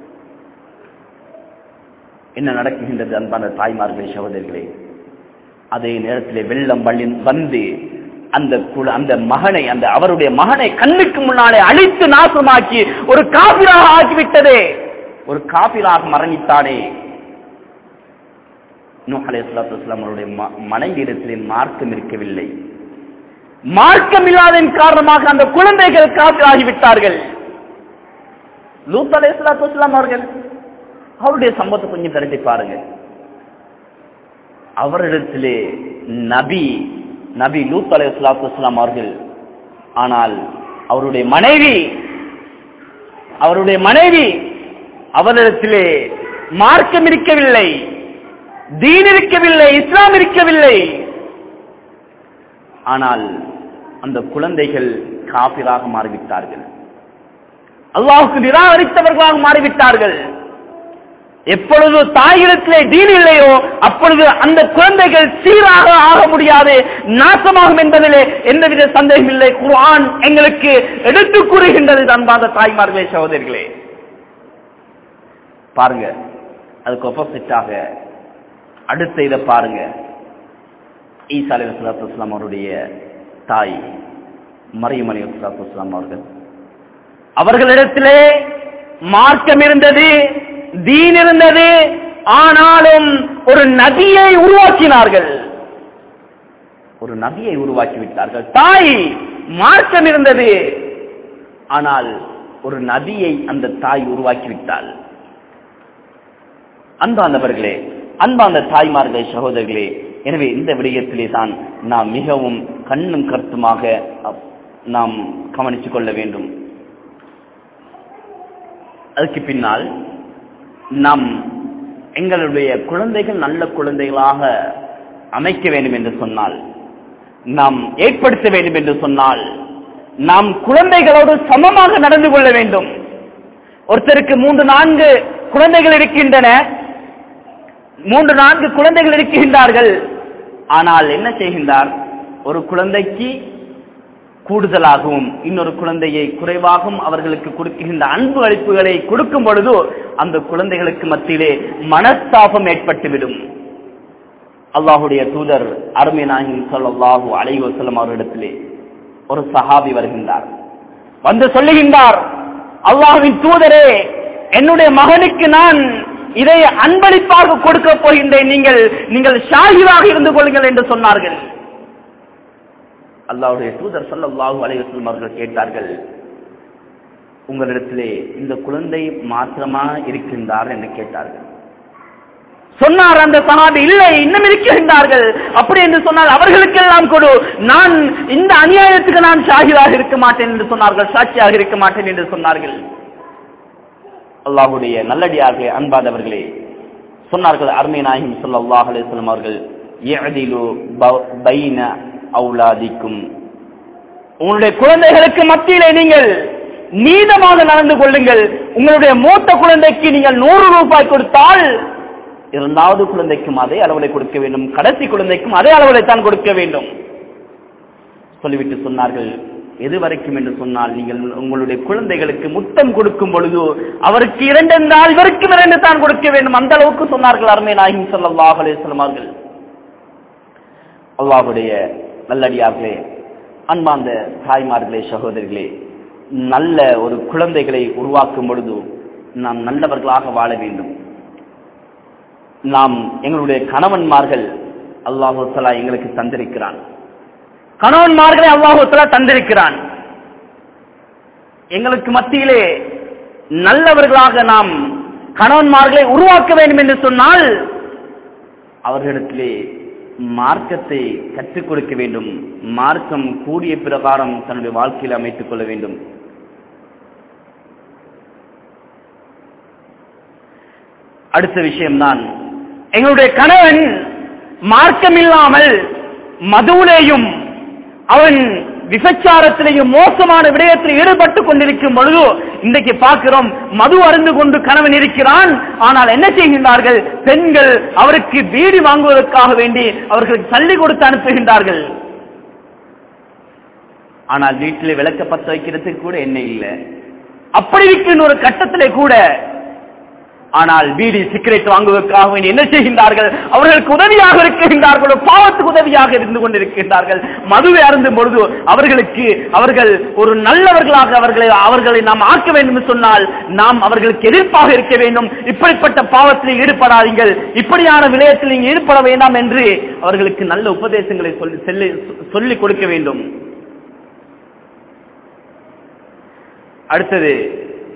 என்ன நடக்குகின்றது அன்பான தாய்மார்களே சகோதரிகளே அதே நேரத்திலே வெள்ளம் வள்ளி வந்து அந்த குல- அந்த மகனை அந்த அவருடைய மகனை கண்ணுக்கு முன்னாலே அழித்து நாசமாக்கி ஒரு காபிராக ஆக்கிவிட்டதே ஒரு காபிராக மரணித்தானே நூஹ் அலைஹிஸ்ஸலாத்து வஸ்ஸலாம் அவருடைய ம- மனைவியிடத்திலே மார்க்கம் இருக்கவில்லை மார்க்கம் இல்லாததன் காரணமாக அந்த குழந்தைகள் காப்பிராகிவிட்டார்கள் லூத் அலைஹிஸ்ஸலாத்து வஸ்ஸலாம் அவர்கள் அவருடைய சம்பவத்தை கொஞ்சம் திரட்டி பாருங்க அவரிடத்திலே நபி நபி லூத் அலைஹிஸ்ஸலாத்து வஸ்ஸலாம் அவர்கள் ஆனால் அவருடைய மனைவி அவருடைய மனைவி அவரிடத்திலே மார்க்கம் இருக்கவில்லை தீன் இருக்கவில்லை இஸ்லாம் இருக்கவில்லை ஆனால் அந்த குழந்தைகள் காபிராக மாறிவிட்டார்கள் அல்லாஹுக்கு நிராகரித்தவர்களாக மாறிவிட்டார்கள் எப்பொழுது தாயிடத்திலே தீன் இல்லையோ அப்பொழுது அந்த குழந்தைகள் சீராக ஆக முடியாது நாசமாகும் என்பதிலே எந்தவித சந்தேகம் இல்லை குர்ஆன் எங்களுக்கு எடுத்துக் கூறுகின்றது அன்பாத தாய்மார்களே சகோதரிகளே பாருங்க அதுக்கு ஒப்போசிட்டாக அடுத்த இதை பாருங்க ஈசா அலி சலாத்து இஸ்லாம் அவருடைய தாய் மரியம் அலி சலாத்து இஸ்லாம் அவர்கள் அவர்களிடத்திலே மார்க்கம் இருந்தது தீன் இருந்தது ஆனாலும் ஒரு நதியை உருவாக்கினார்கள் ஒரு நதியை உருவாக்கி விட்டார்கள் தாய் மார்க்கம் இருந்தது ஆனால் ஒரு நதியை அந்த தாய் உருவாக்கி விட்டாள் அன்பாந்தவர்களே அன்பாந்த தாய்மார்களே சகோதரர்களே எனவே இந்த விடயத்திலே தான் நாம் மிகவும் கண்ணும் கருத்துமாக அப்- நாம் கவனித்துக் கொள்ள வேண்டும் அதுக்கு பின்னால் நாம் எங்களுடைய குழந்தைகள் நல்ல குழந்தைகளாக அமைக்க வேண்டும் என்று சொன்னால் நாம் ஏற்படுத்த வேண்டும் என்று சொன்னால் நாம் குழந்தைகளோடு சமமாக நடந்து கொள்ள வேண்டும் ஒருத்தருக்கு மூன்று நான்கு குழந்தைகள் இருக்கின்றன மூன்று நான்கு குழந்தைகள் இருக்கின்றார்கள் ஆனால் என்ன செய்கின்றார் ஒரு குழந்தைக்கு கூடுதலாகவும் இன்னொரு குழந்தையை குறைவாகவும் அவர்களுக்கு கொடுக்கின்ற அன்பு அளிப்புகளை கொடுக்கும் பொழுது அந்த குழந்தைகளுக்கு மத்தியிலே மனஸ்தாபம் ஏற்பட்டுவிடும் அல்லாஹுடைய தூதர் அருமை நாயகம் ஸல்லல்லாஹு அலைஹி வஸல்லம் அவரிடத்திலே ஒரு சஹாபி வருகின்றார் வந்து சொல்லுகின்றார் அல்லாஹ்வின் தூதரே என்னுடைய மகனுக்கு நான் இதை அன்பளிப்பாக கொடுக்க போகின்றேன் நீங்கள் நீங்கள் ஷாஹிராக இருந்து கொள்ளுங்கள் என்று சொன்னார்கள் அல்லாஹ்வுடைய தூதர் ஸல்லல்லாஹு அலைஹி வஸல்லம் அவர்கள் கேட்டார்கள் உங்களிடத்திலே இந்த குழந்தை மாத்திரமா இருக்கின்றார் என்று கேட்டார்கள் சொன்னார் அந்த சஹாபி இல்லை இன்னும் இருக்கின்றார்கள் அப்படி என்று சொன்னால் அவர்களுக்கெல்லாம் கொடு நான் இந்த அநியாயத்துக்கு நான் ஷாஹிதாக இருக்க மாட்டேன் என்று சொன்னார்கள் சாட்சியாக இருக்க மாட்டேன் என்று சொன்னார்கள் அல்லாஹ்வுடைய நல்லடியாக அன்பாதவர்களே சொன்னார்கள் அருமை நாயகம் ஸல்லல்லாஹு அலைஹி வஸல்லம் அவர்கள் யஅதிலு ப- பைன அவுலாதிக்கும் உங்களுடைய குழந்தைகளுக்கு மத்தியிலே நீங்கள் நீதமாக நடந்து கொள்ளுங்கள் உங்களுடைய மூத்த குழந்தைக்கு நீங்கள் நூறு ரூபாய் கொடுத்தால் இரண்டாவது குழந்தைக்கும் அதே அளவுல கொடுக்க வேண்டும் கடைசி குழந்தைக்கும் அதே அளவுல தான் கொடுக்க வேண்டும் சொல்லிவிட்டு சொன்னார்கள் எது வரைக்கும் என்று சொன்னால் நீங்கள் உங்களுடைய குழந்தைகளுக்கு முத்தம் கொடுக்கும் பொழுது அவருக்கு இரண்டு என்றால் இவருக்கும் இரண்டு தான் கொடுக்க வேண்டும் அந்த அளவுக்கு சொன்னார்கள் அருமை நாயகம் ஸல்லல்லாஹு அலைஹி வஸல்லம் அவர்கள் அல்லாஹ்வுடைய நல்லடியார்களே அன்பார்ந்த தாய்மார்களே சகோதரிகளே நல்ல ஒரு குழந்தைகளை உருவாக்கும் பொழுது நாம் நல்லவர்களாக வாழ வேண்டும் நாம் எங்களுடைய கணவன்மார்கள் அல்லாஹு தலா எங்களுக்கு தந்திருக்கிறான் கணவன்மார்களை அல்லாஹு தலா தந்திருக்கிறான் எங்களுக்கு மத்தியிலே நல்லவர்களாக நாம் கணவன்மார்களை உருவாக்க வேண்டும் என்று சொன்னால் அவர்களிடத்திலே மார்க்கத்தை கற்றுக் கொடுக்க வேண்டும் மார்க்கம் கூடிய பிரகாரம் தன்னுடைய வாழ்க்கையில் அமைத்துக் கொள்ள வேண்டும் அடுத்த விஷயம்தான் எங்களுடைய கணவன் மார்க்கம் இல்லாமல் மதுவிலேயும் அவன் விபச்சாரத்திலேயும் மோசமான விடயத்தில் ஈடுபட்டு கொண்டிருக்கும் பொழுது இன்றைக்கு பார்க்கிறோம் மது அருந்து கொண்டு கணவன் இருக்கிறான் ஆனால் என்ன செய்கின்றார்கள் பெண்கள் அவருக்கு வீடு வாங்குவதற்காக வேண்டி அவர்களுக்கு தள்ளி கொடுத்து அனுப்புகின்றார்கள் ஆனால் வீட்டிலே விளக்க பத்த வைக்கிறதுக்கு கூட என்ன இல்லை அப்படி இருக்கின்ற ஒரு கட்டத்திலே கூட ஆனால் பீடி சிகரெட் வாங்குவதற்காக வேண்டி என்ன செய்கின்றார்கள் அவர்களுக்கு உதவியாக இருக்கின்றார்களோ பாவத்துக்கு உதவியாக இருந்து கொண்டிருக்கின்றார்கள் மதுவை அருந்தும் பொழுது அவர்களுக்கு அவர்கள் ஒரு நல்லவர்களாக அவர்களை அவர்களை நாம் ஆக்க வேண்டும் என்று சொன்னால் நாம் அவர்களுக்கு எதிர்ப்பாக இருக்க வேண்டும் இப்படிப்பட்ட பாவத்தில் ஈடுபடாதீர்கள் இப்படியான விடயத்தில் நீங்கள் ஈடுபட வேண்டாம் என்று அவர்களுக்கு நல்ல உபதேசங்களை சொல்லி சொல்லி சொல்லிக் கொடுக்க வேண்டும் அடுத்தது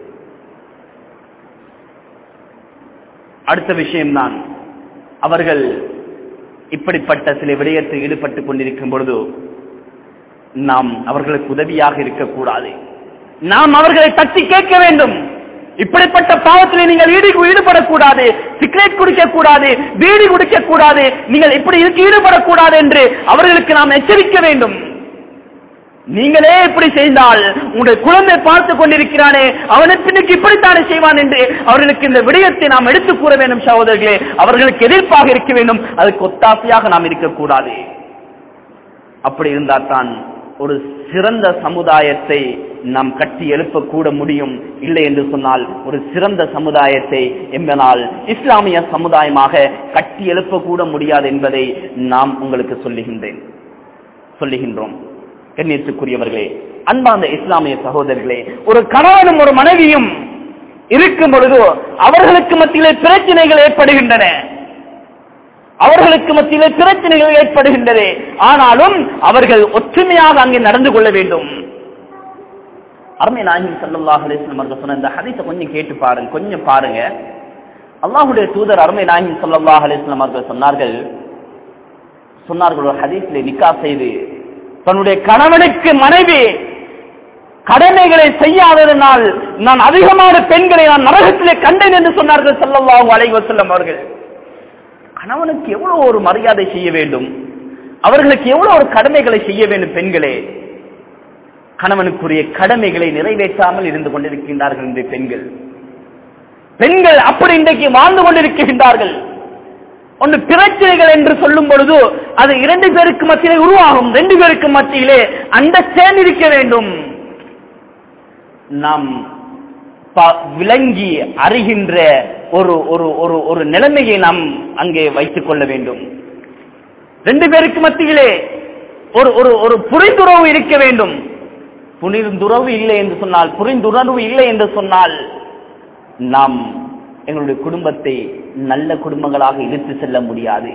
அடுத்த விஷயம்தான் அவர்கள் இப்படிப்பட்ட சில விடயத்தில் ஈடுபட்டுக் கொண்டிருக்கும் பொழுது நாம் அவர்களுக்கு உதவியாக இருக்கக்கூடாது நாம் அவர்களை தட்டி கேட்க வேண்டும் இப்படிப்பட்ட பாவத்தில் நீங்கள் ஈடு ஈடுபடக்கூடாது சிகரெட் குடிக்க கூடாது பீடி குடிக்க கூடாது நீங்கள் இப்படி இதுக்கு ஈடுபடக்கூடாது என்று அவர்களுக்கு நாம் எச்சரிக்க வேண்டும் நீங்களே இப்படி செய்தால் உங்களுடைய குழந்தை பார்த்து கொண்டிருக்கிறானே அவனை பின்னுக்கு இப்படித்தானே செய்வான் என்று அவர்களுக்கு இந்த விடயத்தை நாம் எடுத்து கூற வேண்டும் சகோதரர்களே அவர்களுக்கு எதிர்ப்பாக இருக்க வேண்டும் அதுக்கு ஒத்தாசையாக நாம் இருக்கக்கூடாது அப்படி இருந்தால் தான் ஒரு சிறந்த சமுதாயத்தை நாம் கட்டி எழுப்பக்கூட முடியும் இல்லை என்று சொன்னால் ஒரு சிறந்த சமுதாயத்தை என்பனால் இஸ்லாமிய சமுதாயமாக கட்டி எழுப்பக்கூட முடியாது என்பதை நாம் உங்களுக்கு சொல்லுகின்றேன் சொல்லுகின்றோம் கண்ணியத்துக்குரியவர்களே அன்பார்ந்த இஸ்லாமிய சகோதரர்களே ஒரு கணவனும் ஒரு மனைவியும் இருக்கும் பொழுது அவர்களுக்கு மத்தியிலே பிரச்சனைகள் ஏற்படுகின்றன அவர்களுக்கு மத்தியிலே பிரச்சனைகள் ஏற்படுகின்றது ஆனாலும் அவர்கள் ஒற்றுமையாக அங்கே நடந்து கொள்ள வேண்டும் அருமை நாயகம் சல்லாஹ் அலிஸ்லாம் அவர்கள் சொன்ன இந்த ஹதீஸை கொஞ்சம் கேட்டு பாருங்க கொஞ்சம் பாருங்க அல்லாஹுடைய தூதர் அருமை நாயகம் சல்லாஹ் அலிஸ்லாம் அவர்கள் சொன்னார்கள் சொன்னார்கள் ஒரு ஹதீஸ்ல நிக்கா செய்து தன்னுடைய கணவனுக்கு மனைவி கடமைகளை செய்யாததனால் நான் அதிகமான பெண்களை நான் நரகத்திலே கண்டேன் என்று சொன்னார்கள் சல்லல்லாஹு அலைஹி வஸல்லம் அவர்கள் கணவனுக்கு எவ்வளவு ஒரு மரியாதை செய்ய வேண்டும் அவர்களுக்கு எவ்வளவு ஒரு கடமைகளை செய்ய வேண்டும் பெண்களே கணவனுக்குரிய கடமைகளை நிறைவேற்றாமல் இருந்து கொண்டிருக்கின்றார்கள் இந்த பெண்கள் பெண்கள் அப்படி இன்றைக்கு வாழ்ந்து கொண்டிருக்கின்றார்கள் ஒன்று பிரச்சனைகள் என்று சொல்லும் பொழுது அது இரண்டு பேருக்கு மத்தியிலே உருவாகும் ரெண்டு பேருக்கு மத்தியிலே அண்டர்ஸ்டாண்ட் இருக்க வேண்டும் நாம் ப- விளங்கி அறிகின்ற ஒரு ஒரு ஒரு ஒரு நிலைமையை நாம் அங்கே வைத்துக் கொள்ள வேண்டும் ரெண்டு பேருக்கு மத்தியிலே ஒரு ஒரு ஒரு புரிந்துறவு இருக்க வேண்டும் புரிந்துறவு இல்லை என்று சொன்னால் புரிந்துணர்வு இல்லை என்று சொன்னால் நாம் எங்களுடைய குடும்பத்தை நல்ல குடும்பங்களாக இழுத்து செல்ல முடியாது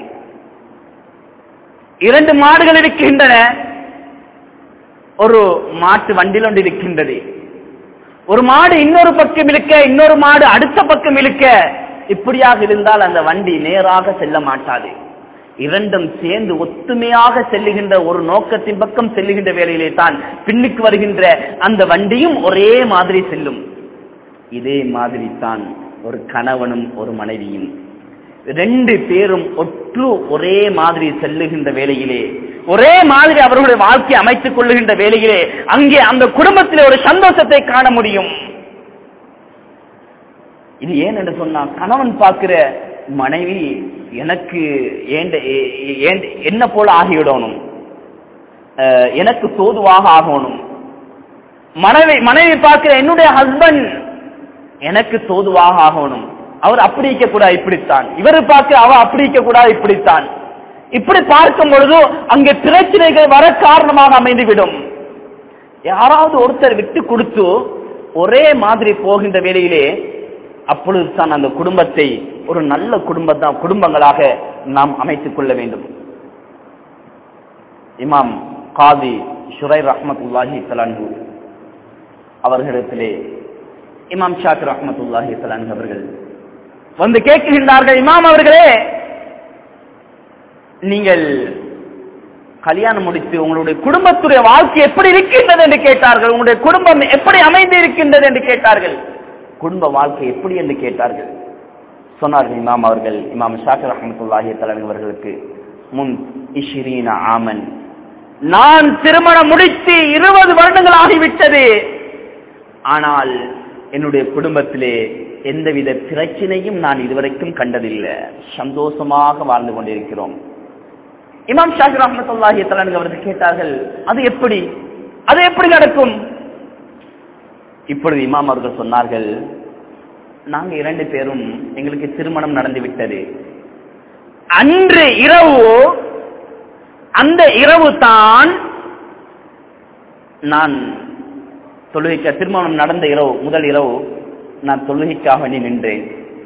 இரண்டு மாடுகள் இருக்கின்றன ஒரு மாட்டு வண்டில் ஒன்று இருக்கின்றது ஒரு மாடு இன்னொரு பக்கம் இழுக்க இன்னொரு மாடு அடுத்த பக்கம் இழுக்க இப்படியாக இருந்தால் அந்த வண்டி நேராக செல்ல மாட்டாது இரண்டும் சேர்ந்து ஒத்துமையாக செல்லுகின்ற ஒரு நோக்கத்தின் பக்கம் செல்லுகின்ற வேளையிலே தான் பின்னுக்கு வருகின்ற அந்த வண்டியும் ஒரே மாதிரி செல்லும் இதே மாதிரி தான் ஒரு கணவனும் ஒரு மனைவியும் ரெண்டு பேரும் ஒற்று ஒரே மாதிரி செல்லுகின்ற வேளையிலே ஒரே மாதிரி அவர்களுடைய வாழ்க்கை அமைத்துக் கொள்ளுகின்ற வேளையிலே அங்கே அந்த குடும்பத்திலே ஒரு சந்தோஷத்தை காண முடியும் இது ஏன் என்று சொன்னா கணவன் பார்க்கிற மனைவி எனக்கு ஏண்ட ஏ- ஏண்ட- என்ன போல ஆகிவிடணும் அஹ், எனக்கு தோதுவாக ஆகணும் மனைவி மனைவி பார்க்கிற என்னுடைய ஹஸ்பண்ட் எனக்கு தோதுவாக ஆகணும் அவர் அப்படி இருக்க கூடாது இப்படித்தான் இவர் பார்க்க அவ அப்படி இருக்க கூடாது இப்படித்தான் இப்படி பார்க்கும் பொழுது அங்கே பிரச்சனைகள் வர காரணமாக அமைந்துவிடும் யாராவது ஒருத்தர் விட்டு கொடுத்து ஒரே மாதிரி போகின்ற வேளையிலே அப்பொழுது தான் அந்த குடும்பத்தை ஒரு நல்ல குடும்பத்தான் குடும்பங்களாக நாம் அமைத்துக் கொள்ள வேண்டும் இமாம் காதி ஷுரை ரஹ்மத்துல்லாஹி தலான்ஹு அவர்களிடத்திலே இமாம் ஷாக் ரஹ்மத்துல்லாஹி தலான்ஹு அவர்கள் வந்து கேட்கின்றார்கள் இமாம் அவர்களே நீங்கள் கல்யாணம் முடித்து உங்களுடைய குடும்பத்துடைய வாழ்க்கை எப்படி இருக்கின்றது என்று கேட்டார்கள் உங்களுடைய குடும்பம் எப்படி அமைந்து இருக்கின்றது என்று கேட்டார்கள் குடும்ப வாழ்க்கை எப்படி என்று கேட்டார்கள் சொன்னார்கள் இமாம் அவர்கள் இமாம் ஷாக்கர் ரஹமத்துல்லாஹி தலைவர் அவர்களுக்கு முன் இஷிரீன ஆமன் நான் திருமணம் முடித்து இருபது வருடங்கள் ஆகிவிட்டது ஆனால் என்னுடைய குடும்பத்திலே எந்தவித பிரச்சனையும் நான் இதுவரைக்கும் கண்டதில்லை சந்தோஷமாக வாழ்ந்து கொண்டிருக்கிறோம் இமாம் ஷாஹி ரஹமத்துல்லாஹி தலான் அவர்கள் கேட்டார்கள் அது எப்படி அது எப்படி நடக்கும் இப்பொழுது இமாம் அவர்கள் சொன்னார்கள் நாங்க இரண்டு பேரும் எங்களுக்கு திருமணம் நடந்து விட்டது அன்று இரவு அந்த இரவு தான் நான் தொழுகைக்க திருமணம் நடந்த இரவு முதல் இரவு நான் தொழுகைக்காக வேண்டி நின்றேன்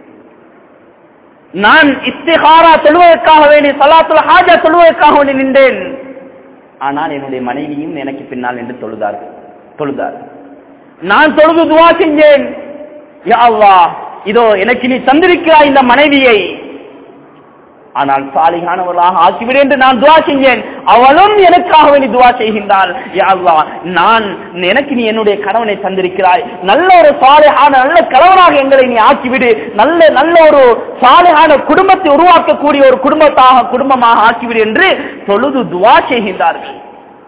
நான் இஸ்திகாரா தொழுவதற்காக வேண்டி சலாத்துல ஹாஜா தொழுவதற்காக வேண்டி நின்றேன் ஆனால் என்னுடைய மனைவியும் எனக்கு பின்னால் நின்று தொழுதார்கள் தொழுதார் நான் தொழுது துவா செஞ்சேன் யா அல்லாஹ் இதோ எனக்கு நீ தந்திருக்கிறாய் இந்த மனைவியை ஆனால் சாலிகானவர்களாக ஆக்கிவிடு என்று நான் துவா செஞ்சேன் அவளும் எனக்காக வேண்டி துவா செய்கின்றாள் யா அல்லாஹ் நான் எனக்கு நீ என்னுடைய கணவனை தந்திருக்கிறாய் நல்ல ஒரு சாலையான நல்ல கணவனாக எங்களை நீ ஆக்கிவிடு நல்ல நல்ல ஒரு சாலையான குடும்பத்தை உருவாக்கக்கூடிய ஒரு குடும்பத்தாக குடும்பமாக ஆக்கிவிடு என்று தொழுது துவா செய்கின்றார்கள்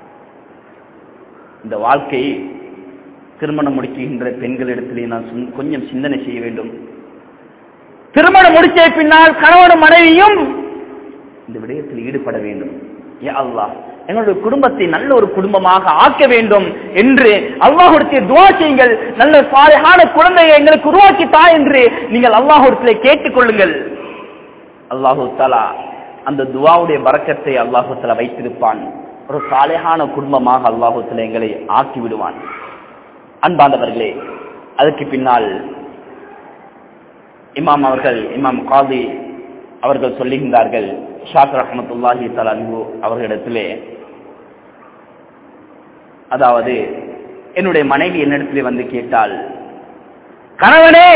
இந்த வாழ்க்கை திருமணம் முடிக்கின்ற பெண்களிடத்திலே நான் சொன்ன- கொஞ்சம் சிந்தனை செய்ய வேண்டும் திருமணம் முடிச்ச பின்னால் கணவனும் மனைவியும் இந்த விடயத்தில் ஈடுபட வேண்டும் யா அல்லாஹ் எங்களுடைய குடும்பத்தை நல்ல ஒரு குடும்பமாக ஆக்க வேண்டும் என்று அல்லாஹுடைய துவா செய்யுங்கள் நல்ல சாலையான குழந்தையை எங்களுக்கு உருவாக்கி தா என்று நீங்கள் அல்லாஹுடத்திலே கேட்டுக்கொள்ளுங்கள் அல்லாஹு தலா அந்த துவாவுடைய பறக்கத்தை அல்லாஹு தலா வைத்திருப்பான் ஒரு சாலையான குடும்பமாக அல்லாஹு தலா எங்களை ஆக்கி விடுவான் அன்பாந்தவர்களே அதுக்கு பின்னால் இமாம் அவர்கள் இமாம் காதி அவர்கள் சொல்லுகின்றார்கள் ஷாக் ரஹமத்துல்லாஹி தலாஹு அவர்களிடத்திலே அதாவது என்னுடைய மனைவி என்னிடத்திலே வந்து கேட்டால் கணவனே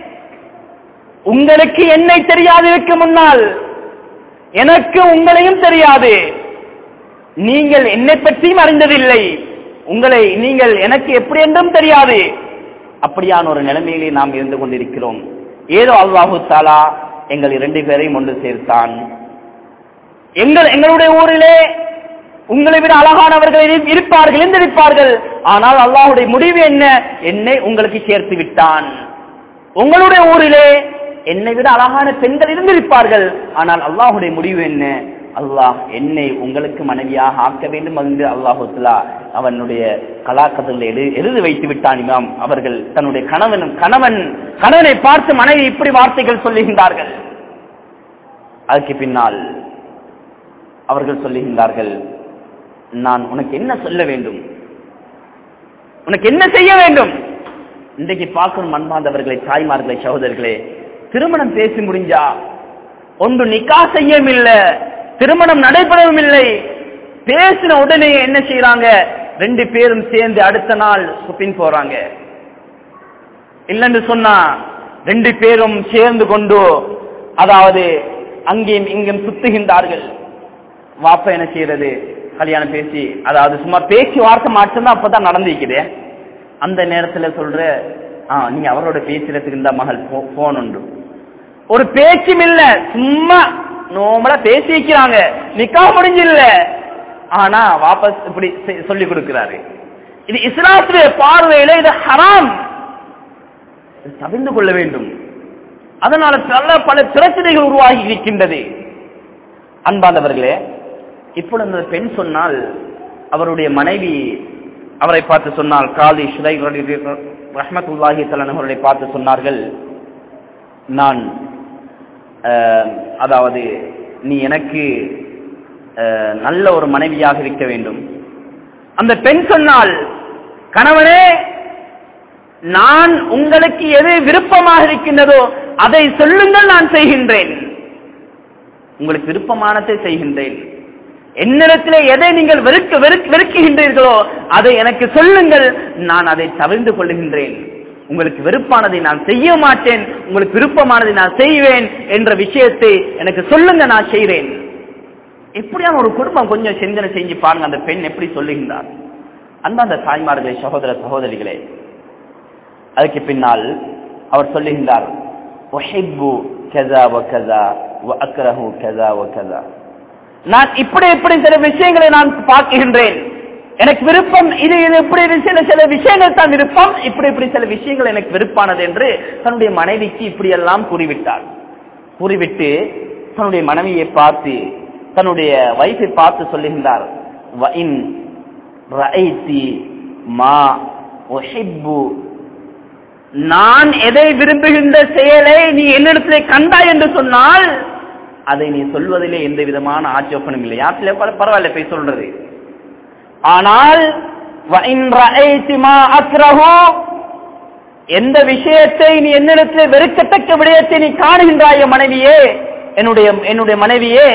உங்களுக்கு என்னை தெரியாததற்கு முன்னால் எனக்கு உங்களையும் தெரியாது நீங்கள் என்னை பற்றியும் அறிந்ததில்லை உங்களை நீங்கள் எனக்கு எப்படி என்றும் தெரியாது அப்படியான ஒரு நிலைமையிலே நாம் இருந்து கொண்டிருக்கிறோம் ஏதோ அல்லாஹு தாலா எங்கள் இரண்டு பேரையும் ஒன்று சேர்த்தான் எங்கள் எங்களுடைய ஊரிலே உங்களை விட அழகானவர்கள் இருப்பார்கள் இருந்திருப்பார்கள் ஆனால் அல்லாஹுடைய முடிவு என்ன என்னை உங்களுக்கு சேர்த்து விட்டான் உங்களுடைய ஊரிலே என்னை விட அழகான பெண்கள் இருந்திருப்பார்கள் ஆனால் அல்லாஹுடைய முடிவு என்ன அல்லாஹ் என்னை உங்களுக்கு மனைவியாக ஆக்க வேண்டும் என்று அல்லாஹுல்லா அவனுடைய கலாக்கத்தில் எழு எழுதி வைத்து விட்டான் இமாம் அவர்கள் தன்னுடைய கணவன் கணவன் கணவனை பார்த்து மனைவி இப்படி வார்த்தைகள் சொல்லுகின்றார்கள் அதுக்கு பின்னால் அவர்கள் சொல்லுகின்றார்கள் நான் உனக்கு என்ன சொல்ல வேண்டும் உனக்கு என்ன செய்ய வேண்டும் இன்றைக்கு பார்க்கணும் அன்பாந்தவர்களை தாய்மார்களை சகோதரர்களே திருமணம் பேசி முடிஞ்சா ஒன்று நிக்கா செய்யவும் இல்லை திருமணம் நடைபெறவும் இல்லை பேசின உடனே என்ன செய்யறாங்க ரெண்டு பேரும் சேர்ந்து அடுத்த நாள் சுப்பின் போறாங்க இல்லைன்னு சொன்னா ரெண்டு பேரும் சேர்ந்து கொண்டு அதாவது அங்கேயும் இங்கும் சுத்துகின்றார்கள் வாப்ப என்ன செய்யறது கல்யாணம் பேசி அதாவது சும்மா பேச்சு வார்த்தை மட்டும்தான் அப்பதான் நடந்திருக்குது அந்த நேரத்துல சொல்ற ஆ நீங்க அவரோட பேசுறதுக்கு இந்த மகள் போன் உண்டு ஒரு பேச்சும் இல்ல சும்மா நோமலா பேசி வைக்கிறாங்க நிக்கா முடிஞ்சில்ல ஆனா வாபஸ் இப்படி சொல்லி கொடுக்கிறாரு இது இஸ்லாத்துடைய பார்வையில இது ஹராம் தவிர்ந்து கொள்ள வேண்டும் அதனால பல பல பிரச்சனைகள் உருவாகி இருக்கின்றது அன்பாந்தவர்களே இப்பொழுது அந்த பெண் சொன்னால் அவருடைய மனைவி அவரை பார்த்து சொன்னால் காதி ஷுரை ரஹமத்துல்லாஹி தலனவர்களை பார்த்து சொன்னார்கள் நான் அதாவது நீ எனக்கு நல்ல ஒரு மனைவியாக இருக்க வேண்டும் அந்த பெண் சொன்னால் கணவனே நான் உங்களுக்கு எது விருப்பமாக இருக்கின்றதோ அதை சொல்லுங்கள் நான் செய்கின்றேன் உங்களுக்கு விருப்பமானதை செய்கின்றேன் என்னிடத்திலே எதை நீங்கள் வெறுக்க வெறுக்குகின்றீர்களோ அதை எனக்கு சொல்லுங்கள் நான் அதை தவிர்ந்து கொள்ளுகின்றேன் உங்களுக்கு வெறுப்பானதை நான் செய்ய மாட்டேன் உங்களுக்கு விருப்பமானதை நான் செய்வேன் என்ற விஷயத்தை எனக்கு சொல்லுங்க நான் செய்வேன் எப்படியான ஒரு குடும்பம் கொஞ்சம் சிந்தனை செஞ்சு பாருங்க அந்த பெண் எப்படி சொல்லுகின்றார் அன்பாந்த தாய்மார்களே சகோதர சகோதரிகளே அதுக்கு பின்னால் அவர் சொல்லுகின்றார் நான் இப்படி இப்படி சில விஷயங்களை நான் பார்க்கின்றேன் எனக்கு விருப்பம் இது இது இப்படி சில சில விஷயங்கள் தான் விருப்பம் இப்படி இப்படி சில விஷயங்கள் எனக்கு விருப்பானது என்று தன்னுடைய மனைவிக்கு இப்படி எல்லாம் கூறிவிட்டார் கூறிவிட்டு தன்னுடைய மனைவியை பார்த்து தன்னுடைய வைஃபை பார்த்து சொல்லுகின்றார் மா நான் எதை விரும்புகின்ற செயலை நீ என்னிடத்திலே கண்டாய் என்று சொன்னால் அதை நீ சொல்வதிலே எந்த விதமான ஆட்சேபனும் இல்லை யாத்திலே பரவாயில்ல போய் சொல்றது ஆனால் எந்த விஷயத்தை நீ என்னிடத்தில் வெறுக்கத்தக்க விடயத்தை நீ காணுகின்றாய மனைவியே என்னுடைய என்னுடைய மனைவியே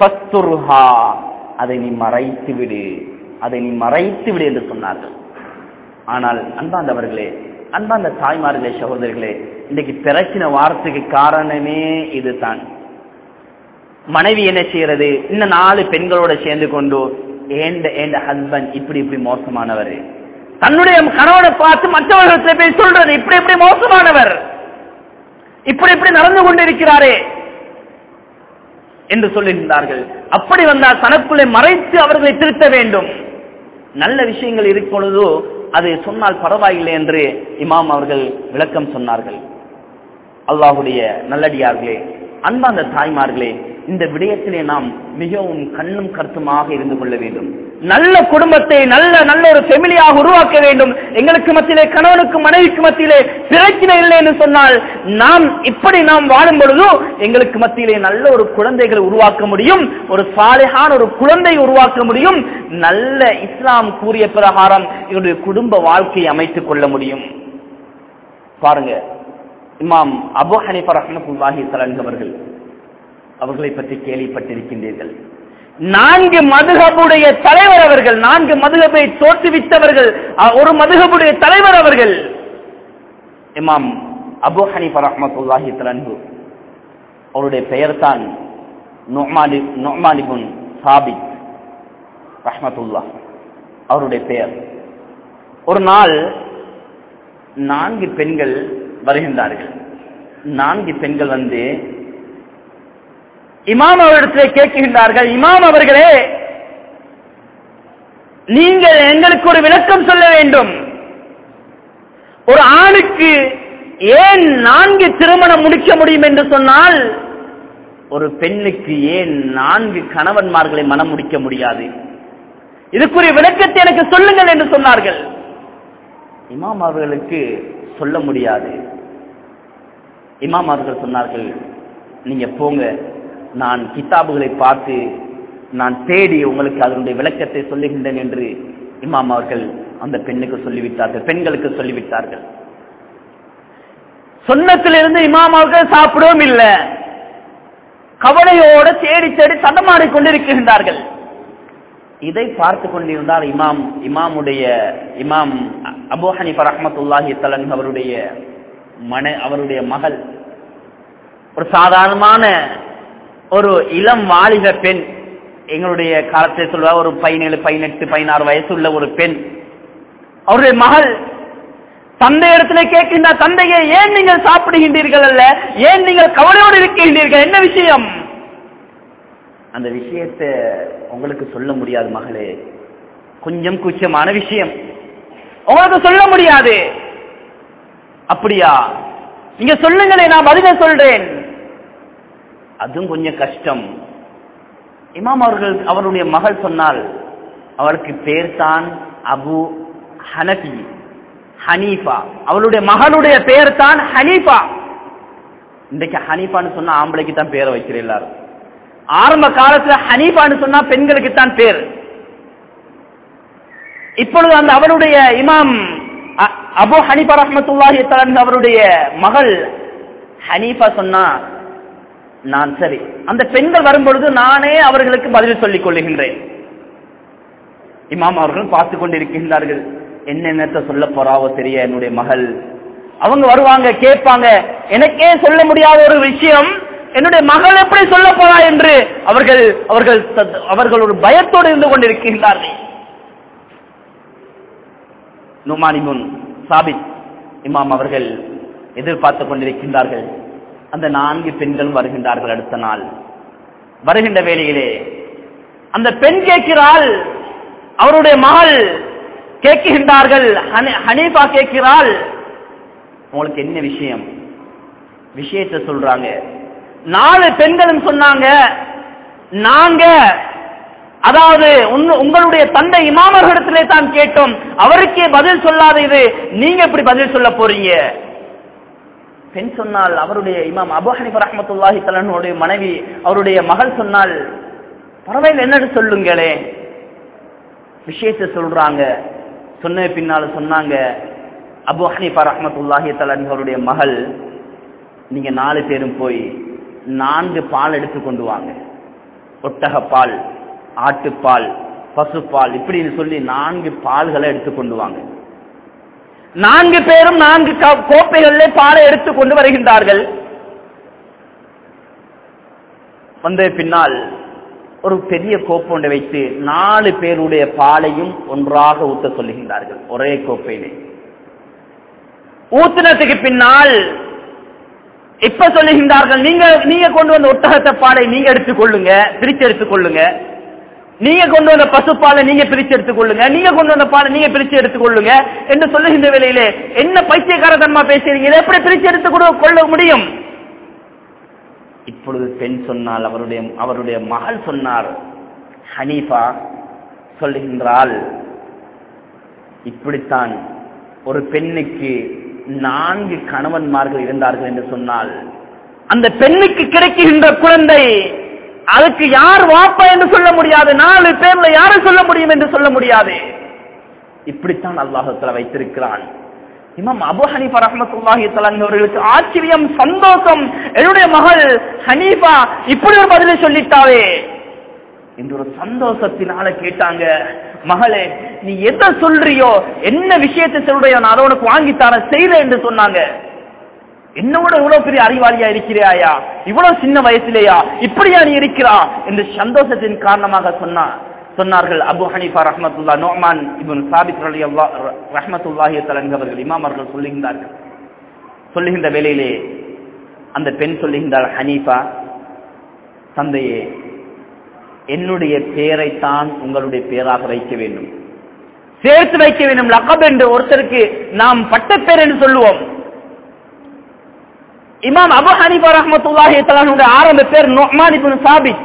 அதை நீ மறைத்து விடு அதை நீ மறைத்து விடு என்று சொன்னார்கள் ஆனால் அன்பாந்தவர்களே அன்பாந்த தாய்மார்களே சகோதரர்களே இன்னைக்கு பிரச்சின வாரத்துக்கு காரணமே இதுதான் மனைவி என்ன செய்யறது இன்னும் நாலு பெண்களோட சேர்ந்து கொண்டு ஏண்ட ஏண்ட ஹஸ்பண்ட் இப்படி இப்படி மோசமானவர் தன்னுடைய கணவனை பார்த்து மற்றவர்களிடத்துல போய் சொல்றது இப்படி இப்படி மோசமானவர் இப்படி இப்படி நடந்து கொண்டிருக்கிறாரே என்று சொல்லுகின்றார்கள் அப்படி வந்தால் தனக்குள்ளே மறைத்து அவர்களை திருத்த வேண்டும் நல்ல விஷயங்கள் இருக்கும் பொழுதோ அதை சொன்னால் பரவாயில்லை என்று இமாம் அவர்கள் விளக்கம் சொன்னார்கள் அல்லாஹுடைய நல்லடியார்களே அன்பாந்த தாய்மார்களே இந்த விடயத்திலே நாம் மிகவும் கண்ணும் கருத்துமாக இருந்து கொள்ள வேண்டும் நல்ல குடும்பத்தை நல்ல நல்ல ஒரு ஃபெமிலியாக உருவாக்க வேண்டும் எங்களுக்கு மத்தியிலே கணவனுக்கு மனைவிக்கு மத்தியிலே பிரச்சனை இல்லை என்று சொன்னால் நாம் இப்படி நாம் வாழும் பொழுது எங்களுக்கு மத்தியிலே நல்ல ஒரு குழந்தைகளை உருவாக்க முடியும் ஒரு சாலையான ஒரு குழந்தை உருவாக்க முடியும் நல்ல இஸ்லாம் கூறிய பிரகாரம் என்னுடைய குடும்ப வாழ்க்கையை அமைத்துக் கொள்ள முடியும் பாருங்க இமாம் அபு ஹனிஃபா ரஹ்மத்துல்லாஹி தலன் அவர்கள் அவர்களை பற்றி கேள்விப்பட்டிருக்கின்றீர்கள் நான்கு மதுகபுடைய தலைவர் அவர்கள் நான்கு மதுகபை தோற்றுவித்தவர்கள் அ- ஒரு மதுகபுடைய தலைவர் அவர்கள் இமாம் அபு ஹனிஃபா ரஹ்மத்துல்லாஹி தலன்ஹு அவருடைய பெயர் தான் நொமானி நொமானிபுன் சாபித் ரஹ்மத்துல்லா அவருடைய பெயர் ஒரு நாள் நான்கு பெண்கள் வருகின்றார்கள் நான்கு பெண்கள் வந்து இமாம் அவரிடத்தில் கேட்கின்றார்கள் இமாம் அவர்களே நீங்கள் எங்களுக்கு ஒரு விளக்கம் சொல்ல வேண்டும் ஒரு ஆணுக்கு ஏன் நான்கு திருமணம் முடிக்க முடியும் என்று சொன்னால் ஒரு பெண்ணுக்கு ஏன் நான்கு கணவன்மார்களை மனம் முடிக்க முடியாது இதுக்குரிய விளக்கத்தை எனக்கு சொல்லுங்கள் என்று சொன்னார்கள் இமாம் அவர்களுக்கு சொல்ல முடியாது இமாம் அவர்கள் சொன்னார்கள் நீங்க போங்க நான் கிதாபுகளை பார்த்து நான் தேடி உங்களுக்கு அதனுடைய விளக்கத்தை சொல்லுகின்றேன் என்று இமாம் அவர்கள் அந்த பெண்ணுக்கு சொல்லிவிட்டார்கள் பெண்களுக்கு சொல்லிவிட்டார்கள் சொன்னத்திலிருந்து இமாம் அவர்கள் சாப்பிடவும் இல்லை கவலையோடு தேடி தேடி தடமாடிக் கொண்டிருக்கின்றார்கள் இதை பார்த்து கொண்டிருந்தார் இமாம் இமாமுடைய இமாம் அபு ஹனிஃபா ரஹ்மத்துல்லாஹி தலன் அவருடைய மன அவருடைய மகள் ஒரு சாதாரணமான ஒரு இளம் வாலிப பெண் எங்களுடைய காலத்தை சொல்வா ஒரு பதினேழு பதினெட்டு பதினாறு வயசு உள்ள ஒரு பெண் அவருடைய மகள் தந்தை இடத்துல கேட்கின்ற தந்தையை ஏன் நீங்கள் சாப்பிடுகின்றீர்கள் அல்ல ஏன் நீங்கள் கவலையோடு இருக்கின்றீர்கள் என்ன விஷயம் அந்த விஷயத்தை உங்களுக்கு சொல்ல முடியாது மகளே கொஞ்சம் குச்சமான விஷயம் உங்களுக்கு சொல்ல முடியாது அப்படியா நீங்க சொல்லுங்களே நான் பதில சொல்றேன் அதுவும் கொஞ்சம் கஷ்டம் இமாம் அவர்கள் அவருடைய மகள் சொன்னால் அவளுக்கு பேர் தான் அபு ஹனபி ஹனீஃபா அவளுடைய மகளுடைய பேர் தான் ஹனீஃபா இன்றைக்கு ஹனீஃபான்னு சொன்னா ஆம்பளைக்கு தான் பேரை வைக்கிற எல்லாரும் ஆரம்ப காலத்துல ஹனீஃபான்னு சொன்னா பெண்களுக்கு தான் பேர் இப்பொழுது அந்த அவருடைய இமாம் அ- அபு ஹனீஃபா ரஹ்மத்துல்லாஹி தஆலா அவருடைய மகள் ஹனீஃபா சொன்னா நான் சரி அந்த பெண்கள் வரும்பொழுது நானே அவர்களுக்கு பதில் சொல்லிக் கொள்ளுகின்றேன் இமாம் அவர்கள் பார்த்து கொண்டிருக்கின்றார்கள் என்னென்னத்த சொல்ல போறாவோ தெரிய என்னுடைய மகள் அவங்க வருவாங்க கேட்பாங்க எனக்கே சொல்ல முடியாத ஒரு விஷயம் என்னுடைய மகள் எப்படி சொல்ல போறா என்று அவர்கள் அவர்கள் சத்- அவர்கள் ஒரு பயத்தோடு இருந்து கொண்டிருக்கின்றார்கள் நுமானிமுன் சாபித் இமாம் அவர்கள் எதிர்பார்த்து கொண்டிருக்கின்றார்கள் அந்த நான்கு பெண்களும் வருகின்றார்கள் அடுத்த நாள் வருகின்ற வேளையிலே அந்த பெண் கேட்கிறாள் அவருடைய மகள் கேட்கின்றார்கள் ஹனி- ஹனீஃபா கேட்கிறாள் உங்களுக்கு என்ன விஷயம் விஷயத்தை சொல்றாங்க நாலு பெண்களும் சொன்னாங்க நாங்க அதாவது உன்னு- உங்களுடைய தந்தை இமாமர்களிடத்திலே தான் கேட்டோம் அவருக்கே பதில் சொல்லாத இது நீங்க எப்படி பதில் சொல்ல போறீங்க பெண் சொன்னால் அவருடைய இமாம் அபு ஹனிஃபா ரஹ்மத்துல்லாஹி தலனுடைய மனைவி அவருடைய மகள் சொன்னால் பரவாயில்லை என்னன்னு சொல்லுங்களே விஷயத்தை சொல்றாங்க சொன்ன பின்னால சொன்னாங்க அபு ஹனிஃபா ரஹ்மத்துல்லாஹி தலன் அவருடைய மகள் நீங்க நாலு பேரும் போய் நான்கு பால் எடுத்து கொண்டு வாங்க ஒட்டக பால் ஆட்டுப்பால் பசுப்பால் இப்படின்னு சொல்லி நான்கு பால்களை எடுத்து கொண்டு வாங்க நான்கு பேரும் நான்கு க- கோப்பைகளிலே பாலை எடுத்துக் கொண்டு வருகின்றார்கள் வந்த பின்னால் ஒரு பெரிய கோப்பை ஒன்றை வைத்து நாலு பேருடைய பாலையும் ஒன்றாக ஊத்த சொல்லுகின்றார்கள் ஒரே கோப்பையிலே ஊத்தினத்துக்கு பின்னால் இப்ப சொல்லுகின்றார்கள் நீங்க நீங்க கொண்டு வந்த ஒட்டகத்தை பாலை நீங்க எடுத்துக்கொள்ளுங்க பிரிச்சு எடுத்துக்கொள்ளுங்க நீங்க கொண்டு வந்த பசுப்பாலை நீங்க பிரிச்சு எடுத்துக்கொள்ளுங்க நீங்க கொண்டு வந்த பாலை நீங்க பிரிச்சு எடுத்துக்கொள்ளுங்க என்று சொல்லுகின்ற வேளையிலே என்ன பைத்தியக்காரத்தன்மா பேசுறீங்க இதை எப்படி பிரிச்சு எடுத்து கொடு- கொள்ள முடியும் இப்பொழுது பெண் சொன்னால் அவருடைய அவருடைய மகள் சொன்னார் ஹனீஃபா சொல்லுகின்றாள் இப்படித்தான் ஒரு பெண்ணுக்கு நான்கு கணவன்மார்கள் இருந்தார்கள் என்று சொன்னால் அந்த பெண்ணுக்கு கிடைக்கின்ற குழந்தை அதுக்கு யார் வாப்பா என்று சொல்ல முடியாது நாலு பேர்ல யாரை சொல்ல முடியும் என்று சொல்ல முடியாது இப்படித்தான் அல்லாஹத்துல வைத்திருக்கிறான் இமாம் அபு ஹனீஃபா ரஹமத்துல்லாஹி தலான் அவர்களுக்கு ஆச்சரியம் சந்தோஷம் என்னுடைய மகள் ஹனீஃபா இப்படி ஒரு பதிலை சொல்லிட்டாவே என்று ஒரு சந்தோஷத்தினால கேட்டாங்க மகளே நீ எதை சொல்றியோ என்ன விஷயத்தை சொல்றியோ நான் அதை உனக்கு வாங்கித்தார செய்த என்று சொன்னாங்க என்னோட இவ்வளவு பெரிய அறிவாளியா இருக்கிறாயா இவ்வளவு சின்ன வயசுலேயா இப்படியா நீ இருக்கிறா என்று சந்தோஷத்தின் காரணமாக சொன்னா சொன்னார்கள் அபு ஹனீஃபா ரஹமத்துல்லா நோமான் இவன் சாபித் அலி ரஹமத்துல்லாஹி அவர்கள் இமாம் அவர்கள் சொல்லுகின்றார்கள் சொல்லுகின்ற வேளையிலே அந்த பெண் சொல்லுகின்றாள் ஹனீஃபா தந்தையே என்னுடைய பெயரைத்தான் உங்களுடைய பெயராக வைக்க வேண்டும் சேர்த்து வைக்க வேண்டும் லகப் என்று ஒருத்தருக்கு நாம் பட்டப்பேர் என்று சொல்லுவோம் இமாம் அபு ஹனீஃபா ரஹமத்துல்லாஹி தலானுடைய ஆரம்ப பேர் நொஹ்மான் இப்னு சாபித்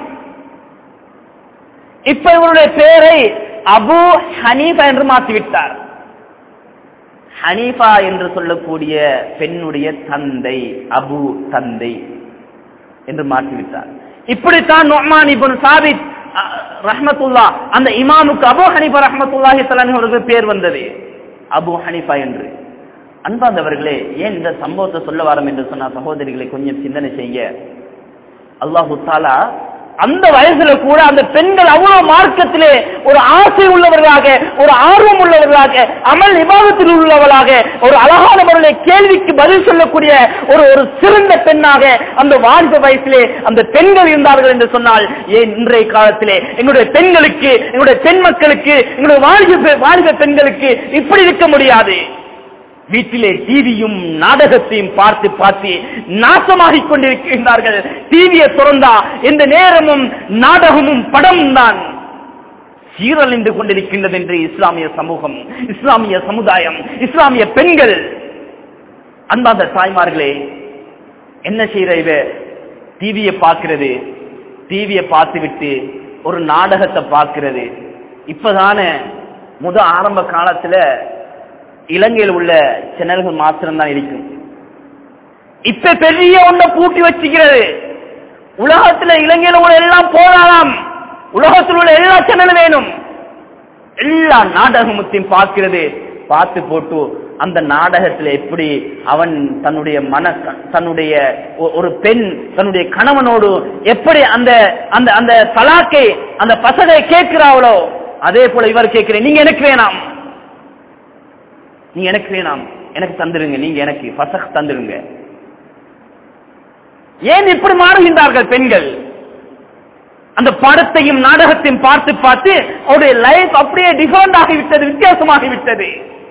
இப்ப இவருடைய பெயரை அபு ஹனீஃபா என்று மாற்றிவிட்டார் ஹனீஃபா என்று சொல்லக்கூடிய பெண்ணுடைய தந்தை அபு தந்தை என்று மாற்றிவிட்டார் இப்படித்தான் நொஹ்மான் இப்னு சாபித் ரஹமத்துல்லா அந்த இமாமுக்கு அபு ஹனீஃபா ரஹமத்துல்லாஹி தலானு அவருக்கு பேர் வந்தது அபு ஹனீஃபா என்று அன்பாந்தவர்களே ஏன் இந்த சம்பவத்தை சொல்ல வரோம் என்று சொன்ன சகோதரிகளை கொஞ்சம் சிந்தனை செய்ய அல்லாஹு தாலா அந்த வயசுல கூட அந்த பெண்கள் அவ்வளவு மார்க்கத்திலே ஒரு ஆசை உள்ளவர்களாக ஒரு ஆர்வம் உள்ளவர்களாக அமல் விவாதத்தில் உள்ளவர்களாக ஒரு அழகான முறையில கேள்விக்கு பதில் சொல்லக்கூடிய ஒரு ஒரு சிறந்த பெண்ணாக அந்த வாலிப வயசிலே அந்த பெண்கள் இருந்தார்கள் என்று சொன்னால் ஏன் இன்றைய காலத்திலே எங்களுடைய பெண்களுக்கு எங்களுடைய பெண் மக்களுக்கு எங்களுடைய வாலிப வாலிப பெண்களுக்கு இப்படி இருக்க முடியாது வீட்டிலே டிவியும் நாடகத்தையும் பார்த்து பார்த்து நாசமாகிக் கொண்டிருக்கின்றார்கள் டிவியை திறந்தா எந்த நேரமும் நாடகமும் படமும் தான் சீரழிந்து கொண்டிருக்கின்றது என்று இஸ்லாமிய சமூகம் இஸ்லாமிய சமுதாயம் இஸ்லாமிய பெண்கள் அன்பாந்த தாய்மார்களே என்ன செய்யற இவ டிவியை பார்க்கிறது டிவியை பார்த்து விட்டு ஒரு நாடகத்தை பார்க்கிறது இப்பதான முத ஆரம்ப காலத்துல இலங்கையில் உள்ள சேனல்கள் மாத்திரம்தான் இருக்கும் இப்ப பெரிய ஒண்ண பூட்டி வச்சுக்கிறது உலகத்துல இலங்கையில உள்ள எல்லாம் போராடாம் உலகத்தில் உள்ள எல்லா சேனலும் வேணும் எல்லா நாடகத்தையும் பார்க்கிறது பார்த்து போட்டு அந்த நாடகத்துல எப்படி அவன் தன்னுடைய மன தன்னுடைய ஒரு பெண் தன்னுடைய கணவனோடு எப்படி அந்த அந்த அந்த தலாக்கை அந்த பசகை கேட்கிறாவளோ அதே போல இவர் கேட்கிறேன் நீங்க எனக்கு வேணாம் நீ எனக்கு வேணாம் எனக்கு தந்துருங்க நீங்க எனக்கு பசக் தந்துருங்க ஏன் இப்படி மாறுகின்றார்கள் பெண்கள் அந்த படத்தையும் நாடகத்தையும் பார்த்து பார்த்து அவருடைய லைஃப் அப்படியே டிஃபரெண்ட் ஆகிவிட்டது வித்தியாசமாகிவிட்டது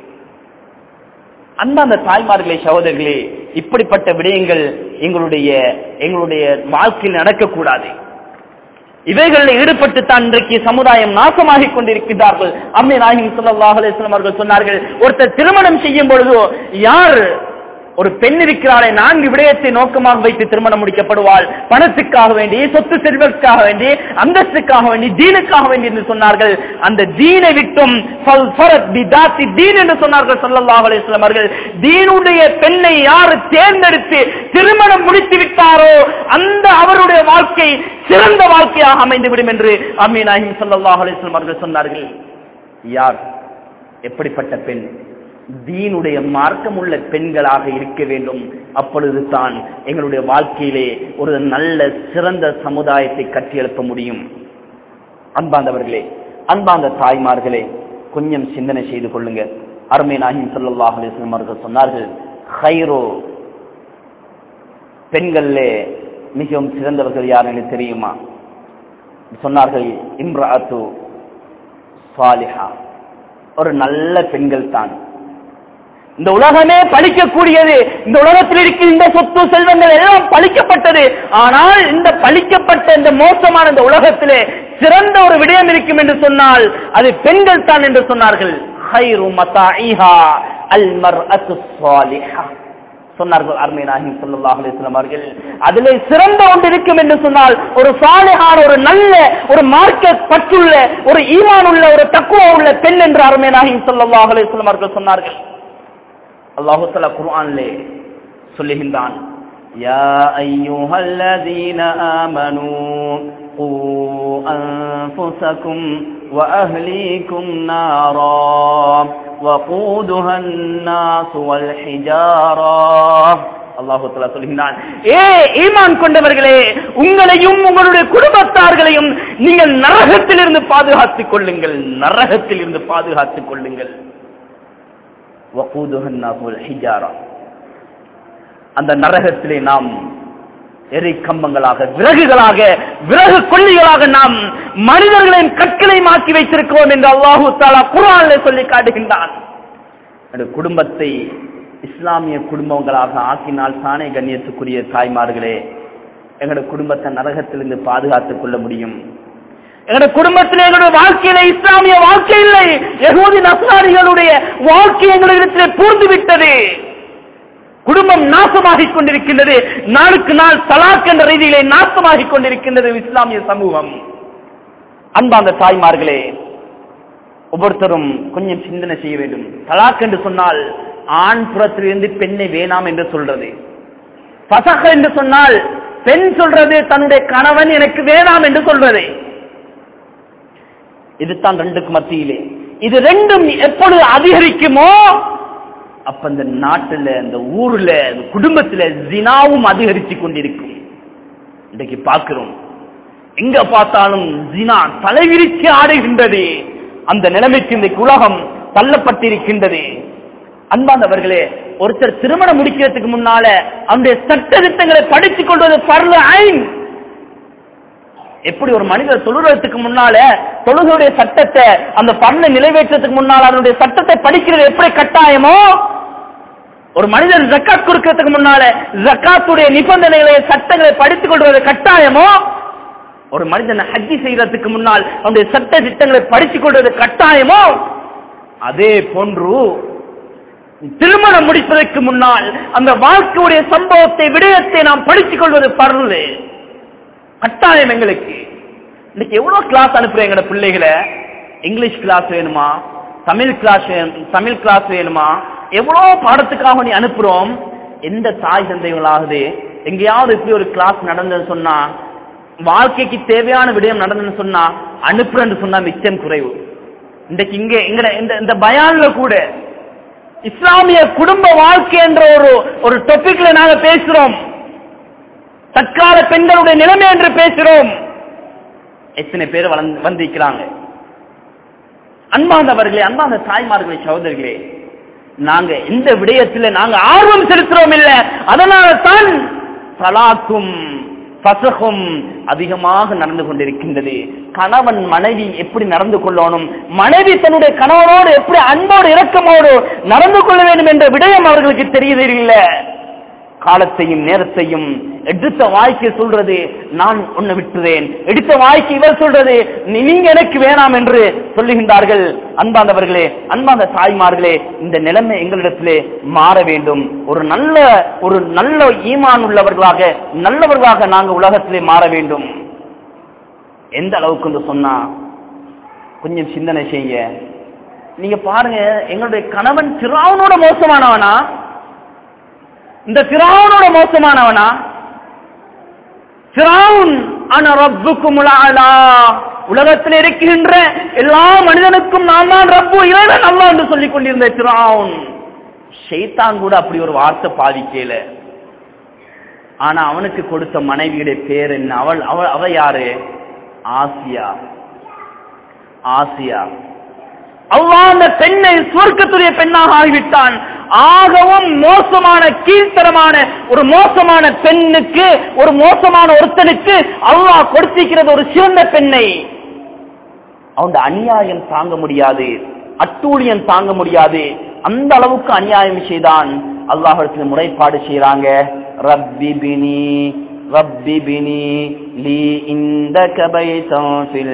அந்த அந்த தாய்மார்களே சகோதரர்களே இப்படிப்பட்ட விடயங்கள் எங்களுடைய எங்களுடைய வாழ்க்கையில் நடக்கக்கூடாது இவைகளில் ஈடுபட்டு தான் இன்றைக்கு சமுதாயம் நாசமாகிக் கொண்டிருக்கிறார்கள் அம்மை நாயகம் ஸல்லல்லாஹு அலைஹி வஸல்லம் அவர்கள் சொன்னார்கள் ஒருத்தர் திருமணம் செய்யும் பொழுது யார் ஒரு பெண் இருக்கிறாளே நான்கு விடயத்தை நோக்கமாக வைத்து திருமணம் முடிக்கப்படுவாள் பணத்துக்காக வேண்டி சொத்து செல்வத்துக்காக வேண்டி அந்தஸ்துக்காக வேண்டி தீனுக்காக வேண்டி என்று சொன்னார்கள் அந்த தீனை விட்டும் ஃபல் ஃபரத் பிதாத்தி தீன் என்று சொன்னார்கள் ஸல்லல்லாஹு அலைஹி வஸல்லம் அவர்கள் தீனுடைய பெண்ணை யார் தேர்ந்தெடுத்து திருமணம் முடித்து விட்டாரோ அந்த அவருடைய வாழ்க்கை சிறந்த வாழ்க்கையாக அமைந்துவிடும் என்று அம்மி நாயகம் ஸல்லல்லாஹு அலைஹி வஸல்லம் அவர்கள் சொன்னார்கள் யார் எப்படிப்பட்ட பெண் தீனுடைய மார்க்கம் உள்ள பெண்களாக இருக்க வேண்டும் அப்பொழுது தான் எங்களுடைய வாழ்க்கையிலே ஒரு நல்ல சிறந்த சமுதாயத்தை கட்டியெழுப்ப முடியும் அன்பாந்தவர்களே அன்பாந்த தாய்மார்களே கொஞ்சம் சிந்தனை செய்து கொள்ளுங்க அருமை நாகிம் ஸல்லல்லாஹு அலைஹி வஸல்லம் அவர்கள் சொன்னார்கள் ஹைரோ பெண்களிலே மிகவும் சிறந்தவர்கள் யார் எனக்கு தெரியுமா சொன்னார்கள் இம்ராத்து சாலிஹா ஒரு நல்ல பெண்கள் தான் இந்த உலகமே பழிக்கக்கூடியது இந்த உலகத்தில் இருக்கின்ற சொத்து செல்வங்கள் எல்லாம் பழிக்கப்பட்டது ஆனால் இந்த பழிக்கப்பட்ட இந்த மோசமான இந்த உலகத்திலே சிறந்த ஒரு விடயம் இருக்கும் என்று சொன்னால் அது பெண்கள் தான் என்று சொன்னார்கள் ஹைரு மதாஇஹா அல் மர்அத்து ஸாலிஹா சொன்னார்கள் அருமை நாயகம் ஸல்லல்லாஹு அலைஹி வஸல்லம் அவர்கள் அதிலே சிறந்த ஒன்று இருக்கும் என்று சொன்னால் ஒரு சாலிஹான ஒரு நல்ல ஒரு மார்க்க பற்றுள்ள ஒரு ஈமான் உள்ள ஒரு தக்குவா உள்ள பெண் என்று அருமை நாயகம் ஸல்லல்லாஹு அலைஹி வஸல்லம் அவர்கள் சொன்னார்கள் அல்லாஹு தஆலா குர்ஆனிலே சொல்லுகின்றான் يا أيها الذين آمنوا قوا أنفسكم وأهليكم نارا وقودها الناس والحجارة அல்லாஹு தஆலா சொல்கிறான் ஏ ஈமான் கொண்டவர்களே உங்களையும் உங்களுடைய குடும்பத்தார்களையும் நீங்கள் நரகத்திலிருந்து பாதுகாத்துக் கொள்ளுங்கள் நரகத்திலிருந்து பாதுகாத்துக் கொள்ளுங்கள் வகூதுஹன் நாஸ் ஹிஜாரா அந்த நரகத்திலே நாம் எரி கம்பங்களாக விறகுகளாக விறகு கொல்லிகளாக நாம் மனிதர்களின் கற்களை மாற்றி வைத்திருக்கிறோம் என்று அல்லாஹு தாலா குரானிலே சொல்லி காட்டுகின்றான் அந்த குடும்பத்தை இஸ்லாமிய குடும்பங்களாக ஆக்கினால் தானே கண்ணியத்துக்குரிய தாய்மார்களே எங்களுடைய குடும்பத்தை நரகத்திலிருந்து பாதுகாத்துக் கொள்ள முடியும் எங்களுடைய குடும்பத்திலே எங்களுடைய வாழ்க்கையில இஸ்லாமிய வாழ்க்கை இல்லை யகூதி நஸ்ராரிகளுடைய வாழ்க்கை எங்களிடத்திலே பூர்ந்து விட்டது குடும்பம் நாசமாகிக் கொண்டிருக்கின்றது நாளுக்கு நாள் தலாக் என்ற ரீதியிலே நாசமாகிக் கொண்டிருக்கின்றது இஸ்லாமிய சமூகம் அன்பாந்த தாய்மார்களே ஒவ்வொருத்தரும் கொஞ்சம் சிந்தனை செய்ய வேண்டும் தலாக் என்று சொன்னால் ஆண் புறத்திலிருந்து பெண்ணை வேணாம் என்று சொல்றது பசக என்று சொன்னால் பெண் சொல்றது தன்னுடைய கணவன் எனக்கு வேணாம் என்று சொல்றது இதுதான் ரெண்டுக்கு மத்தியிலே இது ரெண்டும் எப்பொழுது அதிகரிக்குமோ அப்ப இந்த நாட்டுல இந்த ஊர்ல இந்த குடும்பத்துல ஜினாவும் அதிகரிச்சு கொண்டிருக்கும் இன்றைக்கு பார்க்கிறோம் எங்க பார்த்தாலும் ஜினா தலைவிரிச்சு ஆடுகின்றது அந்த நிலைமைக்கு இந்த உலகம் தள்ளப்பட்டிருக்கின்றது அன்பாந்தவர்களே ஒருத்தர் திருமணம் முடிக்கிறதுக்கு முன்னால அவனுடைய சட்ட திட்டங்களை படித்துக் கொள்வது பரல ஐன் எப்படி ஒரு மனிதர் தொழுகிறதுக்கு முன்னால தொழுகையுடைய சட்டத்தை அந்த பரல நிறைவேற்றத்துக்கு முன்னால் அதனுடைய சட்டத்தை படிக்கிறது எப்படி கட்டாயமோ ஒரு மனிதன் ஜக்காத் கொடுக்கிறதுக்கு முன்னால ஜக்காத்துடைய நிபந்தனைகளை சட்டங்களை படித்துக் கொள்வது கட்டாயமோ ஒரு மனிதன் ஹஜ்ஜி செய்யறதுக்கு முன்னால் அவனுடைய சட்ட திட்டங்களை படித்துக் கொள்வது கட்டாயமோ அதே போன்று திருமணம் முடிப்பதற்கு முன்னால் அந்த வாழ்க்கையுடைய சம்பவத்தை விடயத்தை நாம் படித்துக் கொள்வது பரவு கட்டாயம் எங்களுக்கு இன்னைக்கு எவ்வளவு கிளாஸ் அனுப்புறேன் எங்கட பிள்ளைகளை இங்கிலீஷ் கிளாஸ் வேணுமா தமிழ் கிளாஸ் தமிழ் கிளாஸ் வேணுமா எவ்வளவு பாடத்துக்காக நீ அனுப்புறோம் எந்த தாய் தந்தைகளாகுது எங்கேயாவது இப்படி ஒரு கிளாஸ் நடந்ததுன்னு சொன்னா வாழ்க்கைக்கு தேவையான விடயம் நடந்ததுன்னு சொன்னா அனுப்புறேன்னு சொன்னா மிச்சம் குறைவு இன்றைக்கு இங்க எங்கட இந்த இந்த பயான்ல கூட இஸ்லாமிய குடும்ப வாழ்க்கை என்ற ஒரு ஒரு டொபிக்ல நாங்க பேசுறோம் தற்கால பெண்களுடைய நிலைமை என்று பேசுறோம் எத்தனை பேர் வளர்ந்து வந்திருக்கிறாங்க அன்பாந்தவர்களே அன்பாந்த தாய்மார்களே சகோதரிகளே நாங்க இந்த விடயத்தில் நாங்க ஆர்வம் செலுத்துறோம் இல்ல அதனால தான் தலாக்கும் பசகும் அதிகமாக நடந்து கொண்டிருக்கின்றது கணவன் மனைவி எப்படி நடந்து கொள்ளணும் மனைவி தன்னுடைய கணவனோடு எப்படி அன்போடு இரக்கமோடு நடந்து கொள்ள வேண்டும் என்ற விடயம் அவர்களுக்கு தெரியவில்லை காலத்தையும் நேரத்தையும் எடுத்த வாய்க்கு சொல்றது நான் உன்னை விட்டுறேன் எடுத்த வாய்க்கு இவர் சொல்றது நீ- நீங்க எனக்கு வேணாம் என்று சொல்லுகின்றார்கள் அன்பாந்தவர்களே அன்பாந்த தாய்மார்களே இந்த நிலைமை எங்களிடத்திலே மாற வேண்டும் ஒரு நல்ல ஒரு நல்ல ஈமான் உள்ளவர்களாக நல்லவர்களாக நாங்கள் உலகத்திலே மாற வேண்டும் எந்த அளவுக்கு என்று சொன்னா கொஞ்சம் சிந்தனை செய்ய நீங்க பாருங்க எங்களுடைய கணவன் திராவனோட மோசமானவனா இந்த திராவனோட மோசமானவனா திராவுன் ஆன ரப்புக்கும் உலகத்தில் இருக்கின்ற எல்லா மனிதனுக்கும் நான் தான் ரப்பு இறைவன் அல்லா என்று சொல்லிக் கொண்டிருந்த திராவுன் ஷைத்தான் கூட அப்படி ஒரு வார்த்தை பாதிக்கல ஆனா அவனுக்கு கொடுத்த மனைவியுடைய பேர் என்ன அவள் அவள் அவ யாரு ஆசியா ஆசியா அல்லாஹ் அந்த பெண்ணை சுவர்க்கத்துடைய பெண்ணாக ஆகிவிட்டான் ஆகவும் மோசமான கீழ்த்தரமான ஒரு மோசமான பெண்ணுக்கு ஒரு மோசமான ஒருத்தனுக்கு அல்லாஹ் கொடுத்திருக்கிறது ஒரு சிறந்த பெண்ணை அவன் அநியாயம் தாங்க முடியாது அட்டூழியம் தாங்க முடியாது அந்த அளவுக்கு அநியாயம் செய்தான் அல்லாஹிடத்தில் முறைப்பாடு செய்யறாங்க ரப்பி பினி ரப்பி பினி லீ இந்த கபைத்தம் ஃபில்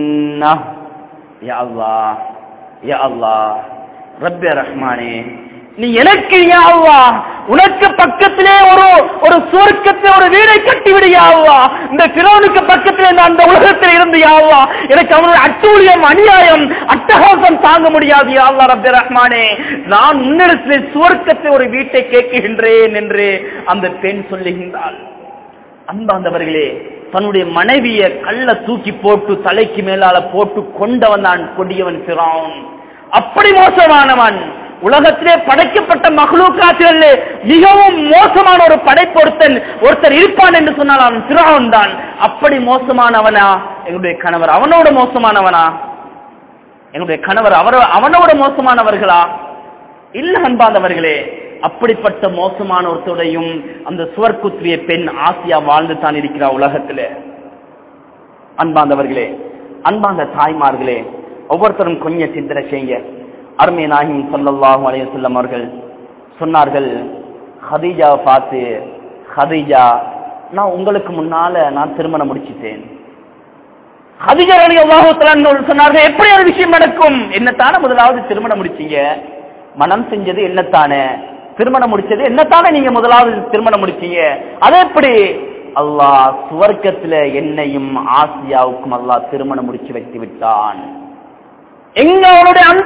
ஜன்னah யா அல்லாஹ் யா அல்லாஹ் ரப்பே ரஹ்மானே நீ எனக்கு யா அல்லாஹ் உனக்கு பக்கத்திலே ஒரு ஒரு சுவர்க்கத்தை ஒரு வீடை கட்டி விடு யா அல்லாஹ் இந்த பிறவனுக்கு பக்கத்திலே நான் அந்த உலகத்தில் இருந்து யா அல்லாஹ் எனக்கு அவனுடைய அட்டூழியம் அநியாயம் அட்டகாசம் தாங்க முடியாது யா அல்லாஹ் ரப்பி ரஹ்மானே நான் உன்னிடத்திலே சுவர்க்கத்தை ஒரு வீட்டை கேட்கின்றேன் என்று அந்த பெண் சொல்லுகின்றாள் அன்பாந்தவர்களே தன்னுடைய மனைவிய கள்ள தூக்கி போட்டு தலைக்கு மேலால போட்டு கொண்டவன் தான் கொடியவன் பிறான் அப்படி மோசமானவன் உலகத்திலே படைக்கப்பட்ட மகளூக்காற்றிலே மிகவும் மோசமான ஒரு படைப்பு ஒருத்தன் ஒருத்தர் இருப்பான் என்று சொன்னால் அவன் பிறான் தான் அப்படி மோசமானவனா எங்களுடைய கணவர் அவனோட மோசமானவனா எங்களுடைய கணவர் அவர் அவனோட மோசமானவர்களா இல்ல அன்பாந்தவர்களே அப்படிப்பட்ட மோசமான ஒருத்தருடையும் அந்த சுவர்க்குத்திரிய பெண் ஆசியா வாழ்ந்து தான் இருக்கிறார் உலகத்திலே அன்பாந்தவர்களே அன்பாந்த தாய்மார்களே ஒவ்வொருத்தரும் கொஞ்சம் சிந்தனை செய்யுங்க அருமை நாயகம் சொல்லல்லாஹு அலைய செல்லம் அவர்கள் சொன்னார்கள் ஹதீஜாவை பார்த்து ஹதீஜா நான் உங்களுக்கு முன்னால நான் திருமணம் முடிச்சிட்டேன் ஹதீஜா அலி அல்லாஹு சொன்னார்கள் எப்படி ஒரு விஷயம் நடக்கும் என்னத்தானே முதலாவது திருமணம் முடிச்சீங்க மனம் செஞ்சது என்னத்தானே திருமணம் முடிச்சது என்னத்தானே நீங்க முதலாவது திருமணம் முடிச்சீங்க அது எப்படி அல்லாஹ் சுவர்க்கத்துல என்னையும் ஆசியாவுக்கும் அல்லாஹ் திருமணம் முடிச்சு வைத்து விட்டான் எங்க அவனுடைய அந்த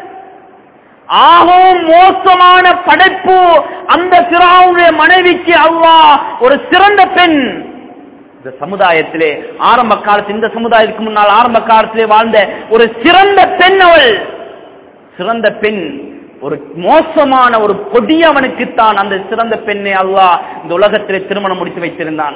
ஆகவும் மோசமான படைப்பு அந்த சிறாவுடைய மனைவிக்கு அல்லாஹ் ஒரு சிறந்த பெண் இந்த சமுதாயத்திலே ஆரம்ப காலத்தில் இந்த சமுதாயத்துக்கு முன்னால் ஆரம்ப காலத்திலே வாழ்ந்த ஒரு சிறந்த பெண் அவள் சிறந்த பெண் ஒரு மோசமான ஒரு கொடியவனுக்குத்தான் அந்த சிறந்த பெண்ணை அல்லாஹ் இந்த உலகத்திலே திருமணம் முடித்து வைத்திருந்தான்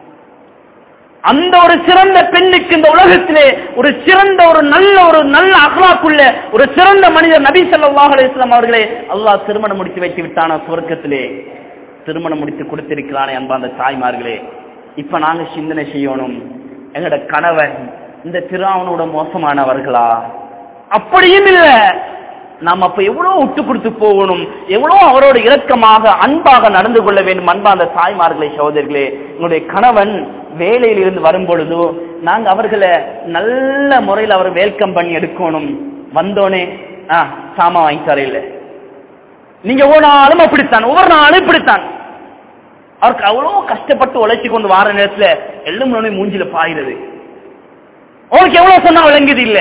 அந்த ஒரு சிறந்த பெண்ணுக்கு இந்த உலகத்திலே ஒரு சிறந்த ஒரு நல்ல ஒரு நல்ல அகலாக்குள்ள ஒரு சிறந்த மனிதர் நபி ஸல்லல்லாஹு அலைஹி வஸல்லம் அவர்களே அல்லாஹ் திருமணம் முடித்து வைத்து விட்டான சுவர்க்கத்திலே திருமணம் முடித்து கொடுத்திருக்கிறானே அன்பாந்த தாய்மார்களே இப்ப நாங்க சிந்தனை செய்யணும் எங்களோட கணவன் இந்த திராவனோட மோசமானவர்களா அப்படியும் இல்ல நாம் அப்ப எவ்வளவு விட்டு கொடுத்து போகணும் எவ்வளவு அவரோட இரக்கமாக அன்பாக நடந்து கொள்ள வேண்டும் அன்பாந்த தாய்மார்களே சகோதரிகளே உங்களுடைய கணவன் வேலையில் இருந்து வரும் பொழுது நாங்க அவர்களை நல்ல முறையில் அவர் வெல்கம் பண்ணி எடுக்கணும் வந்தோனே ஆ சாமா வாங்கி தரையில நீங்க ஒவ்வொரு நாளும் அப்படித்தான் ஒவ்வொரு நாளும் இப்படித்தான் அவருக்கு அவ்வளவு கஷ்டப்பட்டு உழைச்சி கொண்டு வார நேரத்துல எள்ளும் மூஞ்சில பாயிறது அவருக்கு எவ்வளவு சொன்னா விளங்குது இல்ல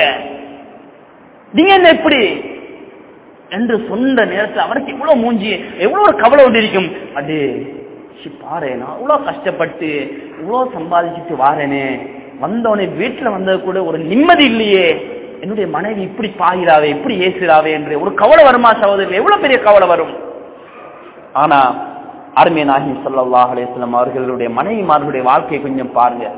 நீங்க என்ன எப்படி என்று சொன்ன நேரத்தில் அவருக்கு எவ்வளவு மூஞ்சி எவ்வளவு ஒரு கவலை ஒன்று இருக்கும் அது சி, பாரு நான் அவ்வளவு கஷ்டப்பட்டு இவ்வளவு சம்பாதிச்சுட்டு வாரேனே வந்தவனே வீட்டுல வந்தது கூட ஒரு நிம்மதி இல்லையே என்னுடைய மனைவி இப்படி பாயிராவே இப்படி ஏசுறாவே என்று ஒரு கவலை வருமா சகோதரர்கள் எவ்வளவு பெரிய கவலை வரும் ஆனா அருமை நாகி ஸல்லல்லாஹு அலைஹி வஸல்லம் அவர்களுடைய மனைவிமார்களுடைய வாழ்க்கையை கொஞ்சம் பாருங்க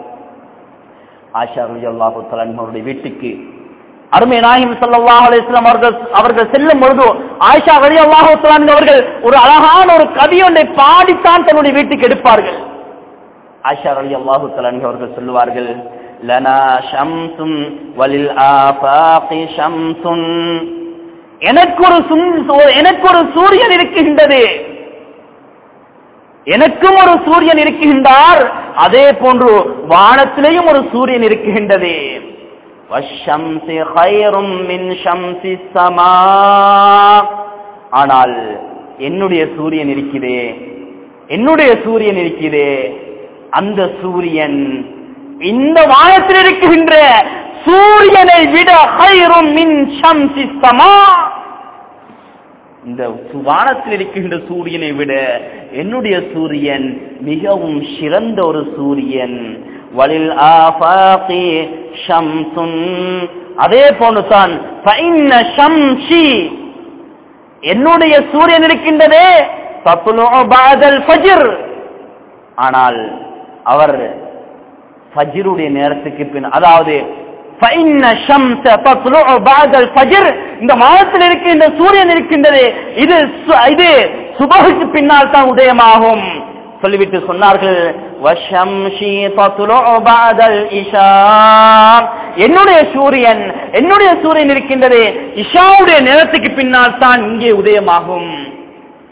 ஆஷா ரலியல்லாஹு தஆலா அவருடைய வீட்டுக்கு அருமை நாயகம் ஸல்லல்லாஹு அலைஹி வஸல்லம் அவர்கள் அவர்கள் செல்லும் பொழுது ஆயிஷா ரலியல்லாஹு தஆலா அவர்கள் ஒரு அழகான ஒரு கவி ஒன்றை பாடித்தான் தன்னுடைய வீட்டுக்கு எடுப்பார்கள் ஆயிஷா ரலியல்லாஹு தஆலா அவர்கள் சொல்லுவார்கள் லனா ஷம்சுன் வலில் ஆஃபாகி ஷம்சுன் எனக்கு ஒரு சும்- எனக்கு ஒரு சூரியன் இருக்கின்றது எனக்கும் ஒரு சூரியன் இருக்குகின்றார் அதே போன்று வானத்திலேயும் ஒரு சூரியன் இருக்குகின்றது வஷம்சி ஹைரும் மின் ஷம்சி ஸமா. ஆனால் என்னுடைய சூரியன் இருக்கிறே என்னுடைய சூரியன் இருக்கிறே அந்த சூரியன் இந்த வானத்தில் இருக்குகின்ற சூரியனை விட ஹைரும் மின் ஷம்சி ஸமா. இந்த சு- வானத்தில் இருக்கின்ற சூரியனை விட என்னுடைய சூரியன் மிகவும் சிறந்த ஒரு சூரியன் வலில் ஆஃபாகி ஷம்சுன் அதே போன்று தான் ஃபைன்ன ஷம்ஷி என்னுடைய சூரியன் இருக்கின்றதே தத்லுஉ பஅதல் ஃபஜ்ர் ஆனால் அவர் ஃபஜ்ருடைய நேரத்துக்கு பின் அதாவது فإن الشمس تطلع بعد الفجر இந்த மாதத்தில் இருக்கின்ற சூரியன் இருக்கின்றது இது சு- இது சுபகுக்கு பின்னால் தான் உதயமாகும் சொல்லிவிட்டு சொன்னார்கள் வஷம்ஷி தத்லுஉ بعد الإشاء என்னுடைய சூரியன் என்னுடைய சூரியன் இருக்கின்றது இஷாவுடைய நேரத்துக்கு பின்னால் தான் இங்கே உதயமாகும்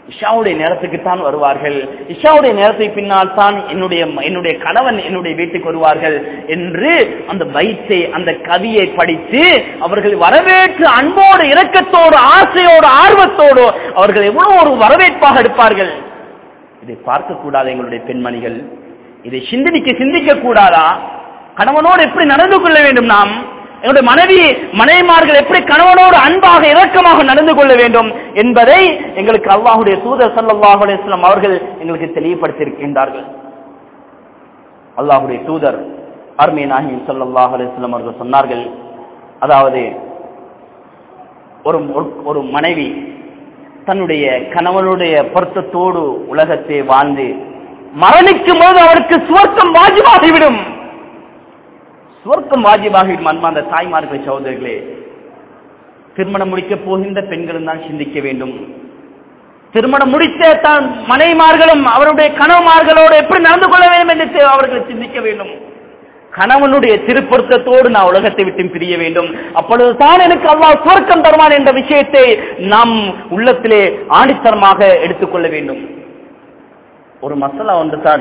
இஷாவுடைய நேரத்துக்கு தான் வருவார்கள் இஷாவுடைய நேரத்துக்கு பின்னால் தான் என்னுடைய என்னுடைய கணவன் என்னுடைய வீட்டுக்கு வருவார்கள் என்று அந்த பைத்தை அந்த கவியை படித்து அவர்கள் வரவேற்று அன்போடு இரக்கத்தோடு ஆசையோடு ஆர்வத்தோடு அவர்கள் எவ்வளவு ஒரு வரவேற்பாக எடுப்பார்கள் இதை பார்க்க கூடாது எங்களுடைய பெண்மணிகள் இதை சிந்தனைக்கு சிந்திக்க கூடாதா கணவனோடு எப்படி நடந்து கொள்ள வேண்டும் நாம் என்னுடைய மனைவி மனைவிமார்கள் எப்படி கணவனோடு அன்பாக இரக்கமாக நடந்து கொள்ள வேண்டும் என்பதை எங்களுக்கு அல்லாஹுடைய தூதர் சல்லாஹ் அலிஸ்லாம் அவர்கள் எங்களுக்கு தெளிவுபடுத்தியிருக்கின்றார்கள் அல்லாஹுடைய தூதர் அருமை நாகிம் சல்லாஹ் அலிஸ்லாம் அவர்கள் சொன்னார்கள் அதாவது ஒரு ஒரு மனைவி தன்னுடைய கணவனுடைய பொருத்தத்தோடு உலகத்தை வாழ்ந்து மரணிக்கும் போது அவருக்கு சுவர்க்கம் வாஜிபாகிவிடும் சுவர்க்கம் வாஜிபாகிவிடும் அன்பாந்த தாய்மார்கள் சகோதரர்களே திருமணம் முடிக்க போகின்ற பெண்களும் தான் சிந்திக்க வேண்டும் திருமணம் முடித்த தான் மனைமார்களும் அவருடைய கணவன்மார்களோடு எப்படி நடந்து கொள்ள வேண்டும் என்று அவர்கள் சிந்திக்க வேண்டும் கணவனுடைய திருப்பொருத்தத்தோடு நான் உலகத்தை விட்டு பிரிய வேண்டும் அப்பொழுதுதான் எனக்கு அல்லாஹ் சுவர்க்கம் தருவான் என்ற விஷயத்தை நாம் உள்ளத்திலே ஆணித்தரமாக எடுத்துக்கொள்ள வேண்டும் ஒரு மசாலா ஒன்று தான்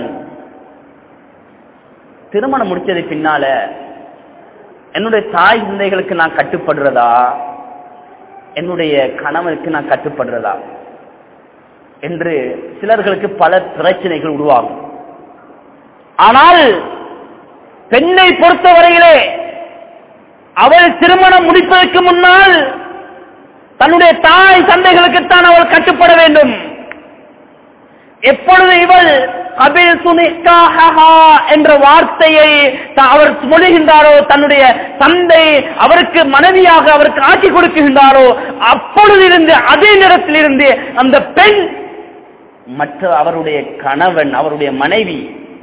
திருமணம் முடிச்சது பின்னால என்னுடைய தாய் தந்தைகளுக்கு நான் கட்டுப்படுறதா என்னுடைய கணவனுக்கு நான் கட்டுப்படுறதா என்று சிலர்களுக்கு பல பிரச்சனைகள் உருவாகும் ஆனால் பெண்ணை பொறுத்தவரையிலே அவள் திருமணம் முடிப்பதற்கு முன்னால் தன்னுடைய தாய் தந்தைகளுக்குத்தான் அவள் கட்டுப்பட வேண்டும் எப்பொழுது இவள் கபில் சுனிக்காஹா என்ற வார்த்தையை அவர் மொழிகின்றாரோ தன்னுடைய தந்தை அவருக்கு மனைவியாக அவருக்கு ஆட்சி கொடுக்குகின்றாரோ அப்பொழுதிருந்து அதே நேரத்திலிருந்து அந்த பெண் மற்ற அவருடைய கணவன் அவருடைய மனைவி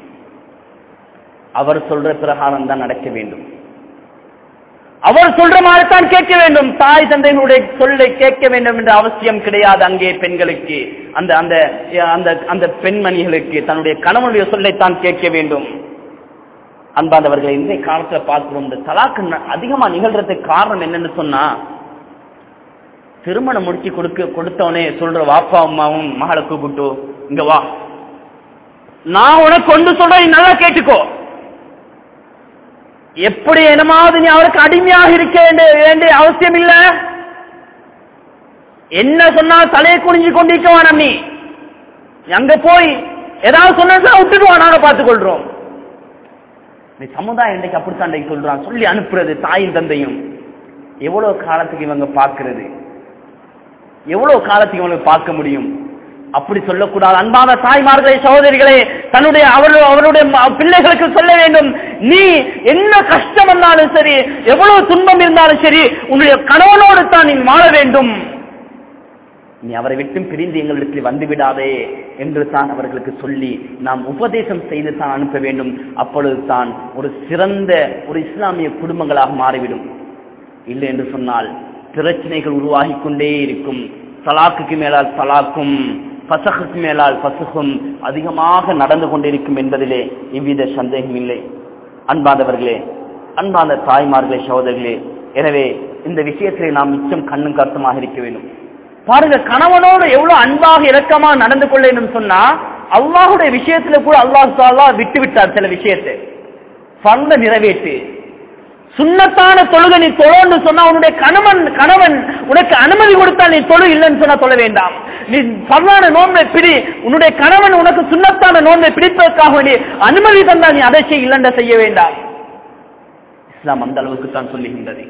அவர் சொல்ற பிரகாரம் தான் நடக்க வேண்டும் அவர் சொல்ற மாதிரி தான் கேட்க வேண்டும் தாய் தந்தைகளுடைய சொல்லை கேட்க வேண்டும் என்ற அவசியம் கிடையாது அங்கே பெண்களுக்கு அந்த அந்த அந்த அந்த பெண்மணிகளுக்கு தன்னுடைய கணவனுடைய சொல்லைத்தான் கேட்க வேண்டும் அன்பாந்தவர்களை இந்த காலத்துல பார்க்கிறோம் இந்த தலாக்கு அதிகமா நிகழ்றதுக்கு காரணம் என்னன்னு சொன்னா திருமணம் முடிச்சு கொடுக்க கொடுத்தவனே சொல்ற வாப்பா அம்மாவும் மகளை கூப்பிட்டு இங்க வா நான் உனக்கு கொண்டு சொல்றேன் நீ நல்லா கேட்டுக்கோ எப்படி என்னமாவது நீ அவருக்கு அடிமையாக இருக்க வேண்டிய வேண்டிய அவசியம் இல்ல என்ன சொன்னா தலையை குனிஞ்சு கொண்டிருக்கவான நீ அங்க போய் ஏதாவது சொன்னா விட்டுடுவோம் நாங்க பார்த்துக் கொள்றோம் நீ சமுதாயம் இன்றைக்கு அப்படித்தான் இன்றைக்கு சொல்றான் சொல்லி அனுப்புறது தாயும் தந்தையும் எவ்வளவு காலத்துக்கு இவங்க பார்க்கிறது எவ்வளவு காலத்துக்கு இவங்க பார்க்க முடியும் அப்படி சொல்லக்கூடாது அன்பான தாய்மார்களே சகோதரிகளே தன்னுடைய அவரு- அவருடைய ம- பிள்ளைகளுக்கு சொல்ல வேண்டும் நீ என்ன கஷ்டம் வந்தாலும் சரி எவ்வளவு துன்பம் இருந்தாலும் சரி உன்னுடைய கணவனோடு தான் நீ வாழ வேண்டும் நீ அவரை விட்டும் பிரிந்து எங்களிடத்தில் வந்து விடாதே என்று தான் அவர்களுக்கு சொல்லி நாம் உபதேசம் செய்து தான் அனுப்ப வேண்டும் அப்பொழுது தான் ஒரு சிறந்த ஒரு இஸ்லாமிய குடும்பங்களாக மாறிவிடும் இல்லை என்று சொன்னால் பிரச்சனைகள் உருவாகிக் கொண்டே இருக்கும் தலாக்குக்கு மேலால் தலாக்கும் பசகுக்கு மேலால் பசுகும் அதிகமாக நடந்து கொண்டிருக்கும் என்பதிலே எவ்வித சந்தேகம் இல்லை அன்பாதவர்களே அன்பாத தாய்மார்களே சகோதரர்களே எனவே இந்த விஷயத்திலே நாம் மிச்சம் கண்ணும் கருத்துமாக இருக்க வேண்டும் பாருங்க கணவனோடு எவ்வளவு அன்பாக இரக்கமா நடந்து கொள்ள வேண்டும் சொன்னா அல்லாஹுடைய விஷயத்துல கூட அல்லாஹ் தாலா விட்டு விட்டார் சில விஷயத்தை பந்த நிறைவேற்று சுண்ணத்தான தொழுகை நீ தொழன்னு சொன்னா உன்னுடைய கணவன் கணவன் உனக்கு அனுமதி கொடுத்தால் நீ தொழு இல்லைன்னு சொன்னா தொழ வேண்டாம் நீ பல்லான நோன்பை பிடி உன்னுடைய கணவன் உனக்கு சுண்ணத்தான நோன்பை பிடிப்பதற்காக வேண்டி அனுமதி தந்தால் நீ அதை செய்ய இல்லைன்ற செய்ய வேண்டாம் இஸ்லாம் அந்த அளவுக்கு தான் சொல்லுகின்றது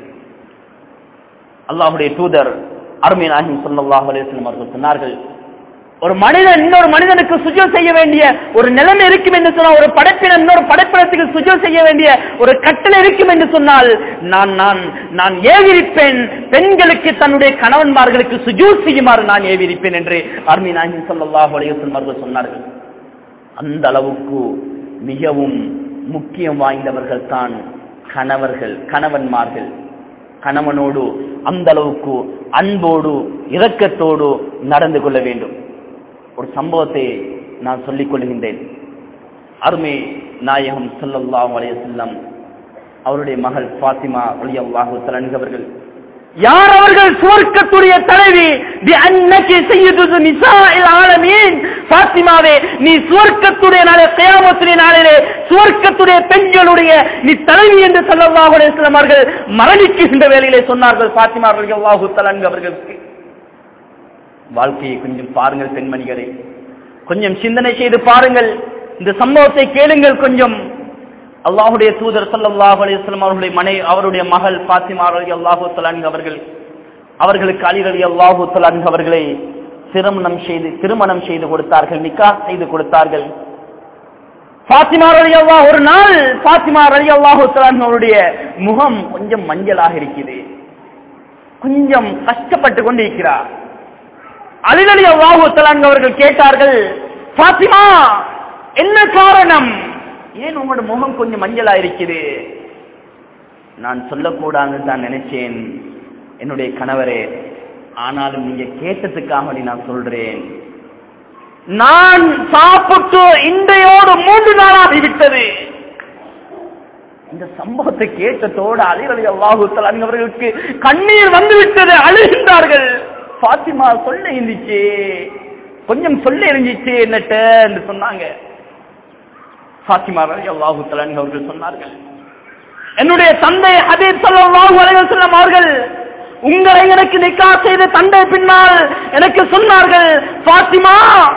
அல்லாஹுடைய தூதர் அருமை நாயகம் ஸல்லல்லாஹு அலைஹி வஸல்லம் அவர்கள் சொன்னார்கள் ஒரு மனிதன் இன்னொரு மனிதனுக்கு சுஜல் செய்ய வேண்டிய ஒரு நிலைமை இருக்கும் என்று சொன்னால் ஒரு படைப்பினம் இன்னொரு படைப்பினத்துக்கு சுஜல் செய்ய வேண்டிய ஒரு கட்டளை இருக்கும் என்று சொன்னால் நான் நான் நான் ஏவிரிப்பேன் பெண்களுக்கு தன்னுடைய கணவன்மார்களுக்கு சுஜூல் செய்யுமாறு நான் ஏவிரிப்பேன் என்று அருமை நாயகம் ஸல்லல்லாஹு அலைஹி வஸல்லம் அவர்கள் சொன்னார்கள் அந்த அளவுக்கு மிகவும் முக்கியம் வாய்ந்தவர்கள் தான் கணவர்கள் கணவன்மார்கள் கணவனோடு அந்த அளவுக்கு அன்போடு இரக்கத்தோடு நடந்து கொள்ள வேண்டும் ஒரு சம்பவத்தை நான் சொல்லிக் கொள்கின்றேன் அருமை நாயகம் ஸல்லல்லாஹு அலைஹி வஸல்லம் அவருடைய மகள் ஃபாத்திமா ரலியல்லாஹு தஆலா அவர்கள் யார் அவர்கள் சுவர்க்கத்துடைய தலைவி பி அன்னகி சையதுது நிசாஇல் ஆலமீன் பாத்திமாவே நீ சுவர்க்கத்துடைய நாளே கியாமத்துடைய நாளிலே சுவர்க்கத்துடைய பெண்களுடைய நீ தலைவி என்று ஸல்லல்லாஹு அலைஹி வஸல்லம் அவர்கள் மரணிக்கின்ற வேளையிலே சொன்னார்கள் பாத்திமா ரலியல்லாஹு தஆலா அவர்களுக்கு வாழ்க்கையை கொஞ்சம் பாருங்கள் பெண்மணிகளே கொஞ்சம் சிந்தனை செய்து பாருங்கள் இந்த சம்பவத்தை கேளுங்கள் கொஞ்சம் அல்லாஹுடைய தூதர் ஸல்லல்லாஹு அலைஹி வஸல்லம் அவர்களுடைய மனை அவருடைய மகள் பாத்திமா ரலியல்லாஹு தஆலா அவர்கள் அவர்களுக்கு அலி ரலியல்லாஹு தஆலா அவர்களை திருமணம் செய்து திருமணம் செய்து கொடுத்தார்கள் நிக்காஹ் செய்து கொடுத்தார்கள் பாத்திமா ரலியல்லாஹு ஒரு நாள் பாத்திமா ரலியல்லாஹு தஆலா அவருடைய முகம் கொஞ்சம் மஞ்சளாக இருக்குது கொஞ்சம் கஷ்டப்பட்டு கொண்டு இருக்கிறார் அலிலலி அல்லாஹு தலான் அவர்கள் கேட்டார்கள் பாத்திமா என்ன காரணம் ஏன் உங்களோட முகம் கொஞ்சம் மஞ்சளா இருக்குது நான் சொல்லக்கூடாதுன்னு தான் நினைச்சேன் என்னுடைய கணவரே ஆனாலும் நீங்க கேட்டதுக்காக வேண்டி நான் சொல்றேன் நான் சாப்பிட்டு இன்றையோடு மூன்று நாளாகி விட்டது இந்த சம்பவத்தை கேட்டதோடு அலிரலி அல்லாஹு தலான் அவர்களுக்கு கண்ணீர் வந்து விட்டது அழுகின்றார்கள் பாத்திமா சொல்ல இருந்துச்சு கொஞ்சம் சொல்ல இருந்துச்சு என்னட்ட என்று சொன்னாங்க பாத்திமா ரலி அல்லாஹு தலான் அவர்கள் சொன்னார்கள் என்னுடைய தந்தை ஹபீப் ஸல்லல்லாஹு அலைஹி வஸல்லம் அவர்கள் உங்களை எனக்கு நிக்கா செய்த தந்தை பின்னால் எனக்கு சொன்னார்கள் பாத்திமா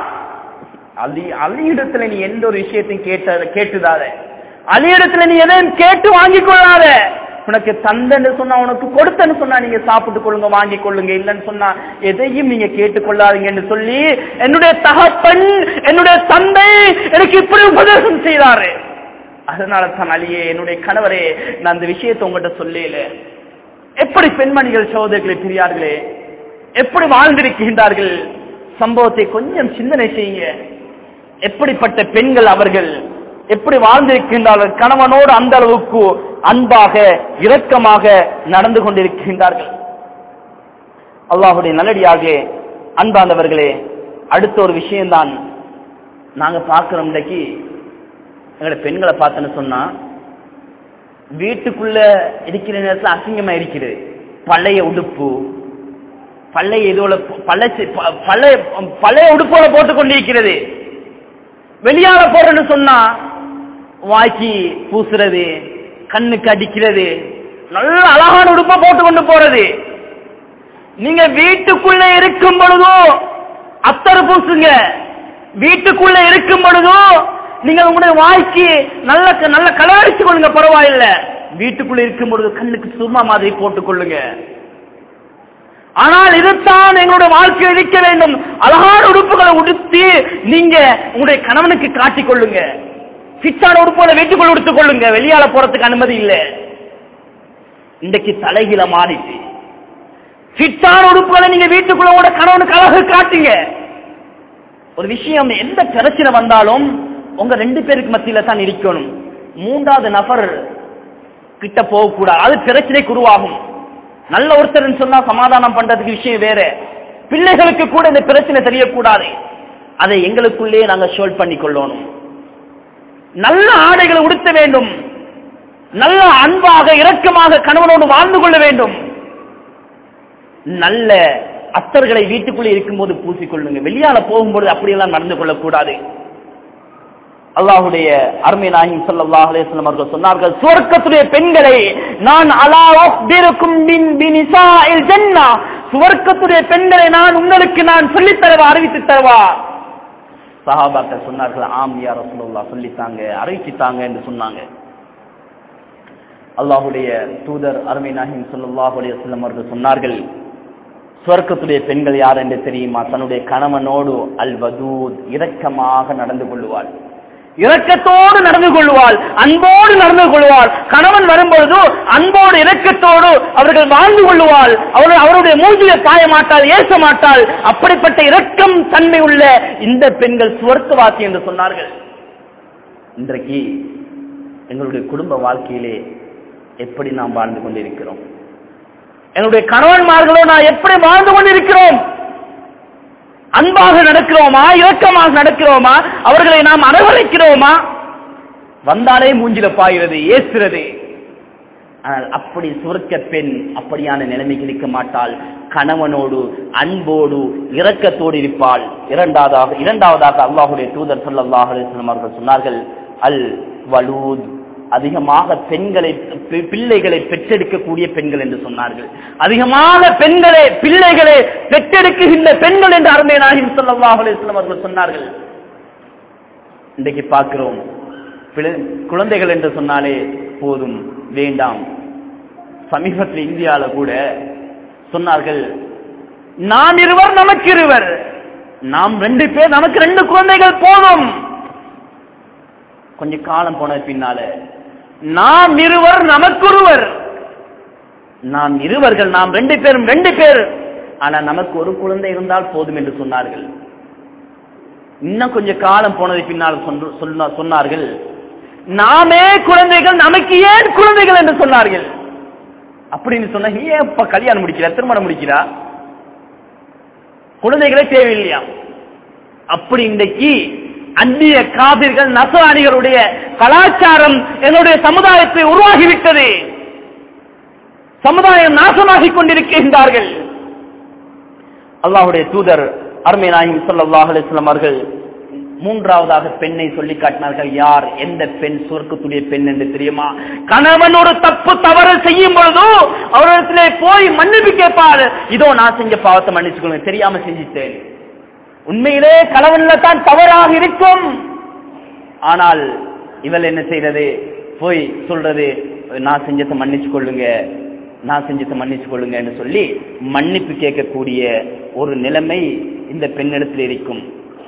அலி அலியிடத்துல நீ எந்த ஒரு விஷயத்தையும் கேட்ட கேட்டுதாத அலியிடத்துல நீ எதையும் கேட்டு வாங்கிக் கொள்ளாத உனக்கு தந்தன்னு சொன்னா உனக்கு கொடுத்தன்னு சொன்னா நீங்க சாப்பிட்டு கொள்ளுங்க வாங்கிக் கொள்ளுங்க இல்லைன்னு சொன்னா எதையும் நீங்க கேட்டுக்கொள்ளாதீங்கன்னு சொல்லி என்னுடைய தகப்பன் என்னுடைய தந்தை எனக்கு இப்படி உபதேசம் செய்தாரு அதனால தான் அலியே என்னுடைய கணவரே நான் அந்த விஷயத்தை உங்ககிட்ட சொல்லல எப்படி பெண்மணிகள் சகோதரர்களை பிரியார்களே எப்படி வாழ்ந்திருக்கின்றார்கள் சம்பவத்தை கொஞ்சம் சிந்தனை செய்யுங்க எப்படிப்பட்ட பெண்கள் அவர்கள் எப்படி வாழ்ந்திருக்கின்றார்கள் கணவனோடு அந்த அளவுக்கு அன்பாக இரக்கமாக நடந்து கொண்டிருக்கின்றார்கள் அல்லாஹுடைய நல்லடியாக அன்பாந்தவர்களே அடுத்த ஒரு விஷயம்தான் நாங்க பார்க்கிறோம் இன்றைக்கு எங்களோட பெண்களை பார்த்தோன்னு சொன்னா வீட்டுக்குள்ள இருக்கிற நேரத்தில் அசிங்கமா இருக்கிறது பழைய உடுப்பு பழைய இதோட பழைய பழைய பழைய உடுப்போட போட்டுக் கொண்டிருக்கிறது வெளியால போறேன்னு சொன்னா வாய்க்கு பூசுறது கண்ணுக்கு அடிக்கிறது நல்ல அழகான உடுப்ப போட்டு கொண்டு போறது நீங்க வீட்டுக்குள்ள இருக்கும் பொழுதோ அத்தர் பூசுங்க வீட்டுக்குள்ள இருக்கும் பொழுதோ நீங்க உங்களுடைய வாய்க்கு நல்ல நல்ல கலவரிச்சு கொள்ளுங்க பரவாயில்ல வீட்டுக்குள்ள இருக்கும் பொழுது கண்ணுக்கு சும்மா மாதிரி போட்டுக் கொள்ளுங்க ஆனால் இதுதான் எங்களுடைய வாழ்க்கையில் இருக்க வேண்டும் அழகான உடுப்புகளை உடுத்தி நீங்க உங்களுடைய கணவனுக்கு காட்டிக் கொள்ளுங்க பிச்சான உடுப்புகளை வீட்டுக்குள்ள உடுத்துக் கொள்ளுங்க வெளியால போறதுக்கு அனுமதி இல்லை இன்றைக்கு தலைகில மாறிச்சு ஃபிட்டான உடுப்புகளை நீங்க வீட்டுக்குள்ள கூட கணவனுக்கு அழகு காட்டுங்க ஒரு விஷயம் எந்த பிரச்சனை வந்தாலும் உங்க ரெண்டு பேருக்கு மத்தியில தான் இருக்கணும் மூன்றாவது நபர் கிட்ட போகக்கூடாது அது பிரச்சனைக்கு உருவாகும் நல்ல ஒருத்தர் சொன்னா சமாதானம் பண்றதுக்கு விஷயம் வேற பிள்ளைகளுக்கு கூட இந்த பிரச்சனை தெரியக்கூடாது அதை எங்களுக்குள்ளே நாங்க ஷோல் பண்ணி கொள்ளணும் நல்ல ஆடைகளை உடுத்த வேண்டும் நல்ல அன்பாக இரக்கமாக கணவனோடு வாழ்ந்து கொள்ள வேண்டும் நல்ல அத்தர்களை வீட்டுக்குள்ளே இருக்கும்போது பூசிக்கொள்ளுங்க வெளியால போகும்போது அப்படியெல்லாம் நடந்து கொள்ளக்கூடாது அல்லாஹுடைய அருமை நாயகம் ஸல்லல்லாஹு அலைஹி வஸல்லம் அவர்கள் சொன்னார்கள் சுவர்க்கத்துடைய பெண்களை நான் அலா உக்பிருக்கும் பின் பினிசாஇல் ஜன்னah சுவர்க்கத்துடைய பெண்களை நான் உங்களுக்கு நான் சொல்லித் தரவா அறிவித்து தரவா சஹாபாக்கள் சொன்னார்கள் ஆம் யா ரசூலுல்லாஹ் சொல்லித்தாங்க அறிவிச்சுத்தாங்க என்று சொன்னாங்க அல்லாஹுடைய தூதர் அருமை நாயகம் ஸல்லல்லாஹு அலைஹி வஸல்லம் அவர்கள் சொன்னார்கள் சுவர்க்கத்துடைய பெண்கள் யார் என்று தெரியுமா தன்னுடைய கணவனோடு அல் வதூத் இரக்கமாக நடந்து கொள்ளுவாள் இரக்கத்தோடு நடந்து கொள்வாள் அன்போடு நடந்து கொள்வாள் கணவன் வரும்பொழுது அன்போடு இரக்கத்தோடு அவர்கள் வாழ்ந்து கொள்ளுவாள் அவர்கள் அவருடைய மூஞ்சியை பாய மாட்டாள் ஏச மாட்டாள் அப்படிப்பட்ட இரக்கம் தன்மை உள்ள இந்த பெண்கள் சுவர்க்கவாசி என்று சொன்னார்கள் இன்றைக்கு எங்களுடைய குடும்ப வாழ்க்கையிலே எப்படி நாம் வாழ்ந்து கொண்டிருக்கிறோம் என்னுடைய கணவன்மார்களோ நான் எப்படி வாழ்ந்து கொண்டிருக்கிறோம் அன்பாக நடக்கிறோமா இரக்கமாக நடக்கிறோமா அவர்களை நாம் அரவணைக்கிறோமா வந்தாலே மூஞ்சில பாய்கிறது ஏசுறது ஆனால் அப்படி சுருக்க பெண் அப்படியான நிலைமைக்கு இருக்க மாட்டாள் கணவனோடு அன்போடு இரக்கத்தோடு இருப்பாள் இரண்டாவதாக இரண்டாவதாக அல்லாஹுடைய தூதர் ஸல்லல்லாஹு அலைஹி வஸல்லம் அவர்கள் சொன்னார்கள் அல் வலூத் அதிகமாக பெண்களை பி- பிள்ளைகளை பெற்றெடுக்கக்கூடிய பெண்கள் என்று சொன்னார்கள் அதிகமாக பெண்களை பிள்ளைகளை பெற்றெடுக்குகின்ற பெண்கள் என்று அருமை நாயகம் ஸல்லல்லாஹு அலைஹி வஸல்லம் அவர்கள் சொன்னார்கள் இன்றைக்கு பார்க்கிறோம் பிள்ளை- குழந்தைகள் என்று சொன்னாலே போதும் வேண்டாம் சமீபத்தில் இந்தியால கூட சொன்னார்கள் நாம் இருவர் நமக்கு இருவர் நாம் ரெண்டு பேர் நமக்கு ரெண்டு குழந்தைகள் போதும் கொஞ்ச காலம் போன பின்னால நாம் இருவர் நமக்கொருவர் நாம் இருவர்கள் நாம் ரெண்டு பேரும் ரெண்டு பேர் ஆனா நமக்கு ஒரு குழந்தை இருந்தால் போதும் என்று சொன்னார்கள் இன்னும் கொஞ்ச காலம் போனது பின்னால் சொன்ன- சொன்ன- சொன்னார்கள் நாமே குழந்தைகள் நமக்கு ஏன் குழந்தைகள் என்று சொன்னார்கள் அப்படின்னு சொன்ன ஏன் இப்ப கல்யாணம் முடிக்கிறா திருமணம் முடிக்கிறா குழந்தைகளே தேவையில்லையா அப்படி இன்றைக்கு அந்நிய காபிர்கள் நசராணிகளுடைய கலாச்சாரம் என்னுடைய சமுதாயத்தை உருவாகிவிட்டது சமுதாயம் நாசமாகிக் கொண்டிருக்கின்றார்கள் அல்லாஹுடைய தூதர் அருமை நாயகம் ஸல்லல்லாஹு அலைஹி வஸல்லம் அவர்கள் மூன்றாவதாக பெண்ணை சொல்லி காட்டினார்கள் யார் எந்த பெண் சொர்க்கத்துடைய பெண் என்று தெரியுமா கணவன் ஒரு தப்பு தவறு செய்யும் பொழுது அவரிடத்திலே போய் மன்னிப்பு கேட்பார் இதோ நான் செஞ்ச பாவத்தை மன்னிச்சுக்கொள்ளுங்க தெரியாம செஞ்சிட்டேன் உண்மையிலே கணவன்ல தான் தவறாக இருக்கும் ஆனால் இவள் என்ன செய்யறது போய் சொல்றது நான் செஞ்சதை மன்னிச்சு கொள்ளுங்க நான் செஞ்சதை மன்னிச்சு கொள்ளுங்கன்னு சொல்லி மன்னிப்பு கேட்கக்கூடிய ஒரு நிலைமை இந்த பெண்ணிடத்தில் இருக்கும்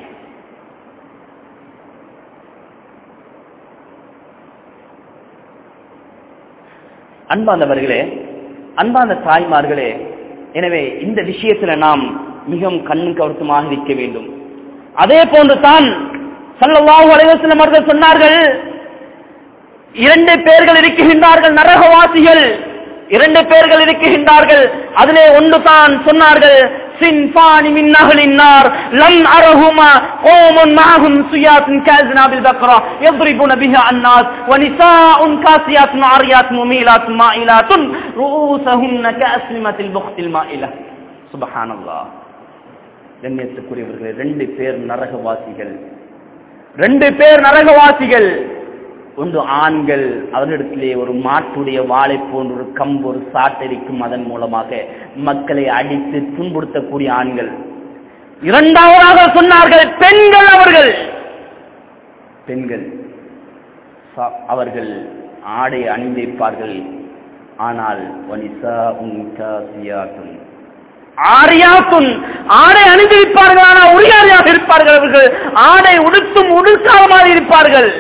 அன்பாந்தவர்களே அன்பாந்த தாய்மார்களே எனவே இந்த விஷயத்துல நாம் மிகவும் கண்ணும் கவர்த்தமாக இருக்க வேண்டும் அதே போன்று தான் சல்லல்லாஹு அலைஹி வஸல்லம் அவர்கள் சொன்னார்கள் இரண்டு பேர்கள் இருக்கின்றார்கள் நரகவாசிகள் இரண்டு பேர்கள் இருக்கின்றார்கள் அதிலே ஒன்று தான் சொன்னார்கள் சின்பானி மின் அஹ்லின் நார் லம் அரஹுமா கோமுன் மாஹும் சுயாத்துன் காஸ்னாபில் பக்ரா يضربون بها الناس ونساء كاسيات عاريات مميلات مائلات رؤوسهن كأسلمة البخت المائلة سبحان الله கண்ணியத்துக்குரியவர்களே ரெண்டு பேர் நரகவாசிகள் ரெண்டு பேர் நரகவாசிகள் ஒன்று ஆண்கள் அவர்களிடத்திலே ஒரு மாட்டுடைய வாளை போன்ற ஒரு கம்பு ஒரு சாட்டரிக்கும் அதன் மூலமாக மக்களை அடித்து துன்புறுத்தக்கூடிய ஆண்கள் இரண்டாவதாக சொன்னார்கள் பெண்கள் அவர்கள் பெண்கள் ச- அவர்கள் ஆடை அணிந்திருப்பார்கள் ஆனால் வனிசா உன் ஆரியாத்துன் ஆடை அணிந்திருப்பார்கள் ஆனால் உரியாரியாக இருப்பார்கள் அவர்கள் ஆடை உடுத்தும் உடுக்காதமாக இருப்பார்கள்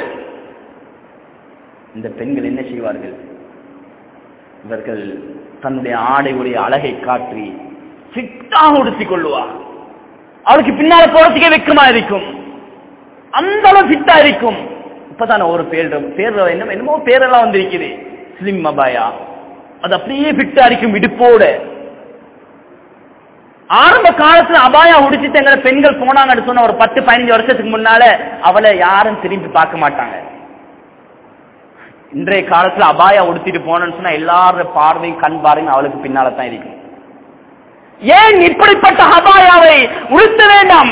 இந்த பெண்கள் என்ன செய்வார்கள் இவர்கள் தன்னுடைய ஆடையுடைய அழகை காட்டி ஃபிட்டாக உடுத்திக் கொள்ளுவார் அவளுக்கு பின்னால போறதுக்கே வெக்கமா இருக்கும் அந்த அளவு ஃபிட்டா இருக்கும் இப்பதானே ஒரு பேர் பேர் என்ன என்னமோ பேரெல்லாம் வந்திருக்குது ஸ்லிம் அபாயா அது அப்படியே ஃபிட்டா இருக்கும் இடுப்போட ஆரம்ப காலத்துல அபாயா உடிச்சிட்டு எங்களை பெண்கள் போனாங்கன்னு சொன்ன ஒரு பத்து பதினஞ்சு வருஷத்துக்கு முன்னால அவளை யாரும் திரும்பி பார்க்க மாட்டாங்க இன்றைய காலத்துல அபாயா உடுத்திட்டு போனேன்னு சொன்னா எல்லாரோட பார்வையும் கண் பார்வையும் அவளுக்கு பின்னால தான் இருக்கும் ஏன் இப்படிப்பட்ட அபாயாவை உடுத்த வேண்டாம்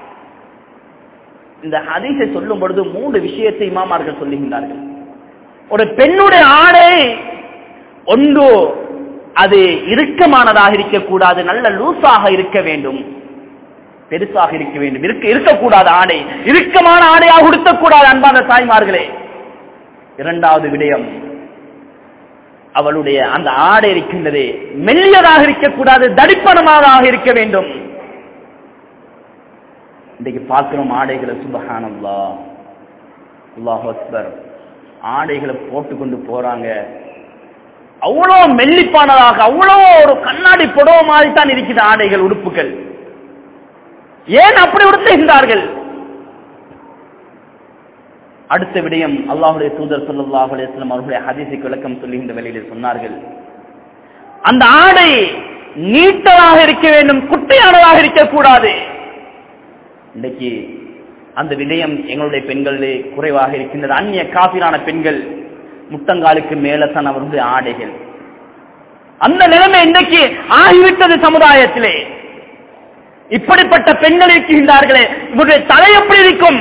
இந்த ஹதீஸை சொல்லும் பொழுது மூன்று விஷயத்தை இமாமார்கள் சொல்லுகின்றார்கள் ஒரு பெண்ணுடைய ஆடை ஒன்று அது இறுக்கமானதாக இருக்கக்கூடாது நல்ல லூசாக இருக்க வேண்டும் பெருசாக இருக்க வேண்டும் இருக்க இருக்கக்கூடாது ஆடை இறுக்கமான ஆடையாக உடுத்தக்கூடாது அன்பான தாய்மார்களே இரண்டாவது விடயம் அவளுடைய அந்த ஆடை இருக்கின்றது மெல்லியதாக இருக்கக்கூடாது தடிப்பனமாக இருக்க வேண்டும் இன்றைக்கு பார்க்கிறோம் ஆடைகளை சுபஹானல்லா அல்லாஹ் அக்பர் ஆடைகளை போட்டுக்கொண்டு போறாங்க அவ்வளோ மெல்லிப்பானதாக அவ்வளோ ஒரு கண்ணாடி புடவை மாதிரி தான் இருக்குது ஆடைகள் உடுப்புகள் ஏன் அப்படி உடுத்துகின்றார்கள் அடுத்த விடயம் அல்லாஹுடைய தூதர் ஸல்லல்லாஹு அலைஹி வஸல்லம் அவர்களுடைய ஹதீஸுக்கு விளக்கம் சொல்லுகின்ற வேளையிலே சொன்னார்கள் அந்த ஆடை நீட்டதாக இருக்க வேண்டும் குட்டையானதாக இருக்கக்கூடாது இன்றைக்கு அந்த விடயம் எங்களுடைய பெண்களிலே குறைவாக இருக்கின்றது அந்நிய காபிரான பெண்கள் முட்டங்காலுக்கு மேலத்தான் அவர்களுடைய ஆடைகள் அந்த நிலைமை இன்னைக்கு ஆகிவிட்டது சமுதாயத்திலே இப்படிப்பட்ட பெண்கள் இருக்கின்றார்களே இவருடைய தலை எப்படி இருக்கும்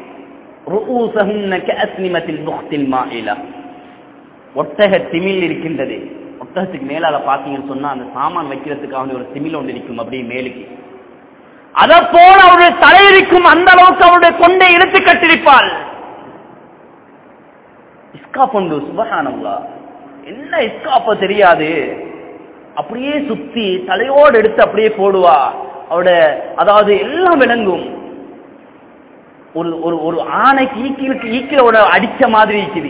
ஒட்டக திமில் இருக்கின்றது ஒட்டகத்துக்கு மேலால பாத்தீங்கன்னு சொன்னா அந்த சாமான் வைக்கிறதுக்காக ஒரு திமில் ஒன்று இருக்கும் அப்படியே மேலுக்கு அதை போல அவருடைய தலை இருக்கும் அந்த அளவுக்கு அவருடைய கொண்டை இழுத்து கட்டிருப்பாள் இஸ்காப் உண்டு சுபகானங்களா என்ன இஸ்காப்ப தெரியாது அப்படியே சுத்தி தலையோடு எடுத்து அப்படியே போடுவா அவட அதாவது எல்லாம் விளங்கும் ஒரு ஒரு ஒரு ஆணைக்கு ஈக்கிலுக்கு ஈக்கிலோட அடிச்ச மாதிரி இருக்குது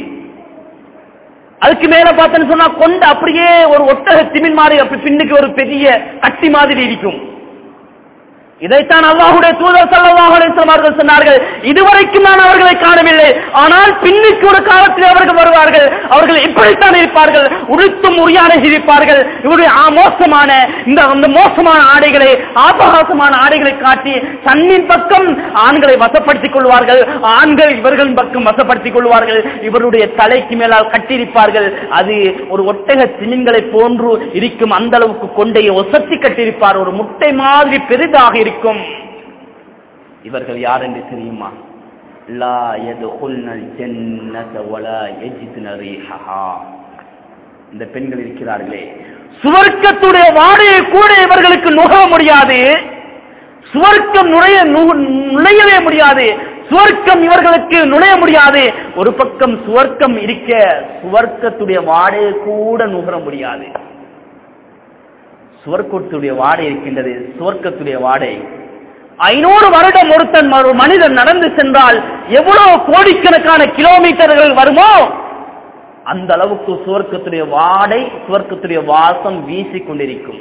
அதுக்கு மேல பார்த்தேன்னு சொன்னா கொண்டு அப்படியே ஒரு ஒட்டக திமின் மாதிரி அப்படி பின்னுக்கு ஒரு பெரிய கட்டி மாதிரி இருக்கும் இதைத்தான் அல்லாஹுடைய தூதர் சல்லாஹ் அவர்கள் சொன்னார்கள் இதுவரைக்கும் நான் அவர்களை காணவில்லை ஆனால் பின்னுக்கு ஒரு காலத்தில் அவர்கள் வருவார்கள் அவர்கள் இப்படித்தான் இருப்பார்கள் உடுத்தும் உரியாடை இருப்பார்கள் இவருடைய ஆ மோசமான இந்த அந்த மோசமான ஆடைகளை ஆபகாசமான ஆடைகளை காட்டி தன்னின் பக்கம் ஆண்களை வசப்படுத்திக் கொள்வார்கள் ஆண்கள் இவர்களின் பக்கம் வசப்படுத்திக் கொள்வார்கள் இவருடைய தலைக்கு மேலால் கட்டியிருப்பார்கள் அது ஒரு ஒட்டக திமின்களை போன்று இருக்கும் அந்த அளவுக்கு கொண்டையை ஒசத்தி கட்டியிருப்பார் ஒரு முட்டை மாதிரி பெரிதாக இருக்கும் இவர்கள் யார் என்று தெரியுமா லா யதுகுல்னல் ஜன்னத வலா யஜிதுன ரீஹஹா இந்த பெண்கள் இருக்கிறார்களே சுவர்க்கத்துடைய வாடையை கூட இவர்களுக்கு நுகர முடியாது சுவர்க்கம் நுழைய நு- நுழையவே முடியாது சுவர்க்கம் இவர்களுக்கு நுழைய முடியாது ஒரு பக்கம் சுவர்க்கம் இருக்க சுவர்க்கத்துடைய வாடையை கூட நுகர முடியாது சுவர்க்கத்துடைய வாடை இருக்கின்றது சுவர்க்கத்துடைய வாடை ஐநூறு வருடம் ஒருத்தன் ஒரு மனிதன் நடந்து சென்றால் எவ்வளவு கோடிக்கணக்கான கிலோமீட்டர்கள் வருமோ அந்த அளவுக்கு சுவர்க்கத்துடைய வாடை சுவர்க்கத்துடைய வாசம் வீசிக் கொண்டிருக்கும்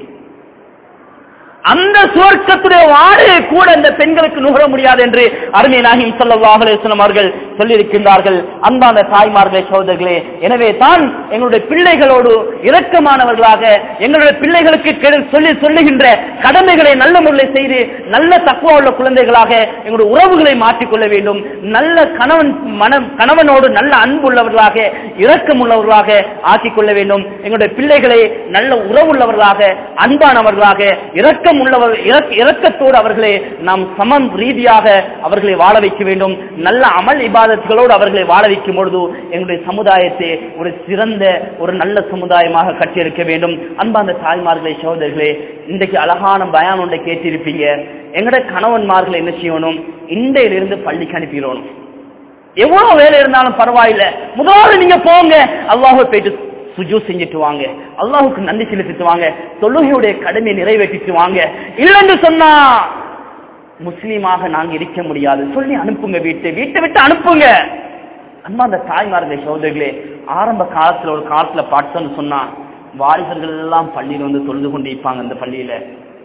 அந்த சுவர்க்கத்துடைய வாடையை கூட இந்த பெண்களுக்கு நுகர முடியாது என்று அருமை நாகிம் ஸல்லல்லாஹு அலைஹி வஸல்லம் அவர்கள் சொல்லியிருக்கின்றார்கள் அன்பான தாய்மார்களே சகோதரர்களே எனவே தான் எங்களுடைய பிள்ளைகளோடு இரக்கமானவர்களாக எங்களுடைய பிள்ளைகளுக்கு கெடு- சொல்லி சொல்லுகின்ற கடமைகளை நல்ல முறையில் செய்து நல்ல தக்குவா உள்ள குழந்தைகளாக எங்களுடைய உறவுகளை மாற்றிக்கொள்ள வேண்டும் நல்ல கணவன் மனம் கணவனோடு நல்ல அன்பு உள்ளவர்களாக இரக்கம் உள்ளவர்களாக ஆக்கிக் கொள்ள வேண்டும் எங்களுடைய பிள்ளைகளை நல்ல உறவுள்ளவர்களாக அன்பானவர்களாக இரக்கம் உள்ளவர் இரக்க- இரக்கத்தோடு அவர்களை நாம் சமம் ரீதியாக அவர்களை வாழ வைக்க வேண்டும் நல்ல அமல் இபாதத்துகளோடு அவர்களை வாழ வைக்கும் பொழுது எங்களுடைய சமுதாயத்தை ஒரு சிறந்த ஒரு நல்ல சமுதாயமாக கட்டியிருக்க வேண்டும் அன்பார்ந்த தாய்மார்களே சகோதரர்களே இன்றைக்கு அழகான பயான் ஒன்றை கேட்டிருப்பீங்க எங்களுடைய கணவன்மார்களை என்ன செய்யணும் இன்றையிலிருந்து பள்ளிக்கு அனுப்பிடணும் எவ்வளவு வேலை இருந்தாலும் பரவாயில்ல முதல்ல நீங்க போங்க அல்லாஹ் போயிட்டு சுஜூ செஞ்சுட்டு வாங்க அல்லாஹுக்கு நன்றி செலுத்திட்டு வாங்க தொழுகையுடைய கடமையை நிறைவேற்றிட்டு வாங்க இல்லைன்னு சொன்னா முஸ்லீமாக நாங்க இருக்க முடியாது சொல்லி அனுப்புங்க வீட்டை வீட்டை விட்டு அனுப்புங்க அம்மா அந்த தாய்மார்களே சகோதரிகளே ஆரம்ப காலத்துல ஒரு காலத்துல பார்த்தோன்னு சொன்னா வாலிபர்கள் எல்லாம் பள்ளியில வந்து தொழுது கொண்டு இருப்பாங்க அந்த பள்ளியில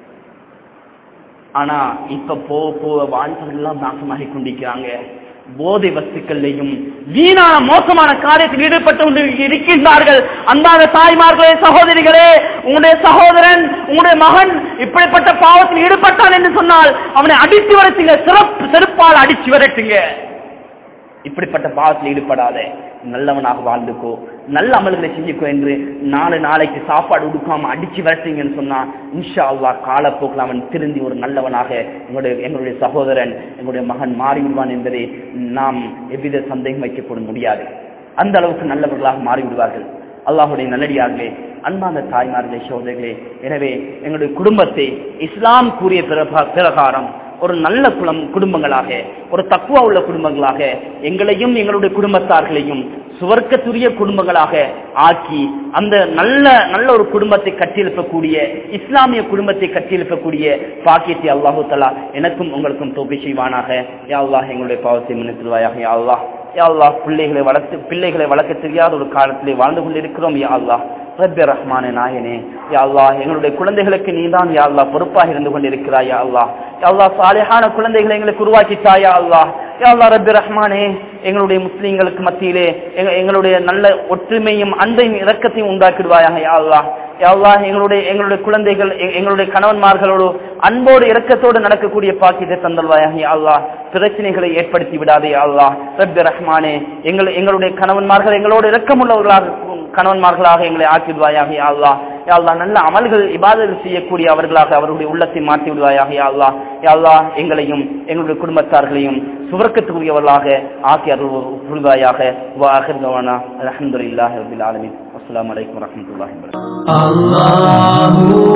ஆனா இப்ப போக போக வாலிபர்கள் எல்லாம் நாசமாகி கொண்டிருக்கிறாங்க போதை வஸ்துக்கள்லையும் வீணான மோசமான காரியத்தில் ஈடுபட்டு கொண்டு இருக்கின்றார்கள் அன்பான தாய்மார்களே சகோதரிகளே உங்களுடைய சகோதரன் உங்களுடைய மகன் இப்படிப்பட்ட பாவத்தில் ஈடுபட்டான் என்று சொன்னால் அவனை அடித்து விரட்டுங்க சிறப்பு செருப்பால் அடிச்சு விரட்டுங்க இப்படிப்பட்ட பாவத்தில் ஈடுபடாத நல்லவனாக வாழ்ந்துக்கோ நல்ல அமல்களை செஞ்சுக்கோ என்று நாலு நாளைக்கு சாப்பாடு உடுக்காம அடிச்சு விரட்டுங்கன்னு சொன்னா இன்ஷா அல்லாஹ் காலப்போக்கில் அவன் திருந்தி ஒரு நல்லவனாக எங்களுடைய எங்களுடைய சகோதரன் எங்களுடைய மகன் மாறிவிடுவான் என்பதை நாம் எவ்வித சந்தேகம் வைக்கப்பட முடியாது அந்த அளவுக்கு நல்லவர்களாக மாறிவிடுவார்கள் அல்லாஹுடைய நல்லடியார்களே அன்பான தாய்மார்களே சகோதரர்களே எனவே எங்களுடைய குடும்பத்தை இஸ்லாம் கூறிய பிரபா- பிரகாரம் ஒரு நல்ல குலம் குடும்பங்களாக ஒரு தக்குவா உள்ள குடும்பங்களாக எங்களையும் எங்களுடைய குடும்பத்தார்களையும் சுவர்க்கத்துரிய குடும்பங்களாக ஆக்கி அந்த நல்ல நல்ல ஒரு குடும்பத்தை கட்டியெழுப்பக்கூடிய இஸ்லாமிய குடும்பத்தை கட்டியெழுப்பக்கூடிய பாக்கியத்தை அல்லாஹு தலா எனக்கும் உங்களுக்கும் தோப்பி செய்வானாக யா அல்லாஹ் எங்களுடைய பாவத்தை மன்னித்துருவாயாக யா அல்லாஹ் யா அல்லாஹ் பிள்ளைகளை வளர்த்து பிள்ளைகளை வளர்க்க தெரியாத ஒரு காலத்திலே வாழ்ந்து கொண்டிருக்கிறோம் யா அல்லாஹ் ரப்பே ரஹ்மானே நாயனே யா அல்லாஹ் எங்களுடைய குழந்தைகளுக்கு நீதான் யா அல்லாஹ் பொறுப்பாக இருந்து கொண்டிருக்கிறாய் யா அல்லாஹ் யா அல்லாஹ் சாலிஹான குழந்தைகளை எங்களுக்கு உருவாக்கித்தாய் யா அல்லாஹ் யா அல்லாஹ் ரப்பே ரஹ்மானே எங்களுடைய முஸ்லீம்களுக்கு மத்தியிலே எங்க- எங்களுடைய நல்ல ஒற்றுமையும் அன்பையும் இரக்கத்தையும் உண்டாக்கிடுவாயாக யா அல்லாஹ் யா அல்லாஹ் எங்களுடைய எங்களுடைய குழந்தைகள் எ- எங்களுடைய கணவன்மார்களோடு அன்போடு இரக்கத்தோடு நடக்கக்கூடிய பாக்கியத்தை தந்தல்வாயாக யா அல்லாஹ் பிரச்சனைகளை ஏற்படுத்தி விடாதே யா அல்லாஹ் ரப்பி ரஹ்மானே எங்கள் எங்களுடைய கணவன்மார்கள் எங்களோடு இரக்கமுள்ளவர்களாக கணவன்மார்களாக எங்களை ஆக்கிடுவாயாக யா அல்லாஹ் யா அல்லாஹ் நல்ல அமல்கள் இபாதல் செய்யக்கூடிய அவர்களாக அவர்களுடைய உள்ளத்தை மாற்றி விடுவாயாக யா அல்லாஹ் யா அல்லாஹ் எங்களையும் எங்களுடைய குடும்பத்தார்களையும் சுவர்க்கத்துக்குரியவர்களாக ஆக்கி அருள் புரிவாயாக வாஹிர் அல்ஹம்துலில்லாஹி ரப்பில் ஆலமீன் அஸ்ஸலாமு அலைக்கும் வரஹ்மத்துல்லாஹி வபரகாத்துஹு الله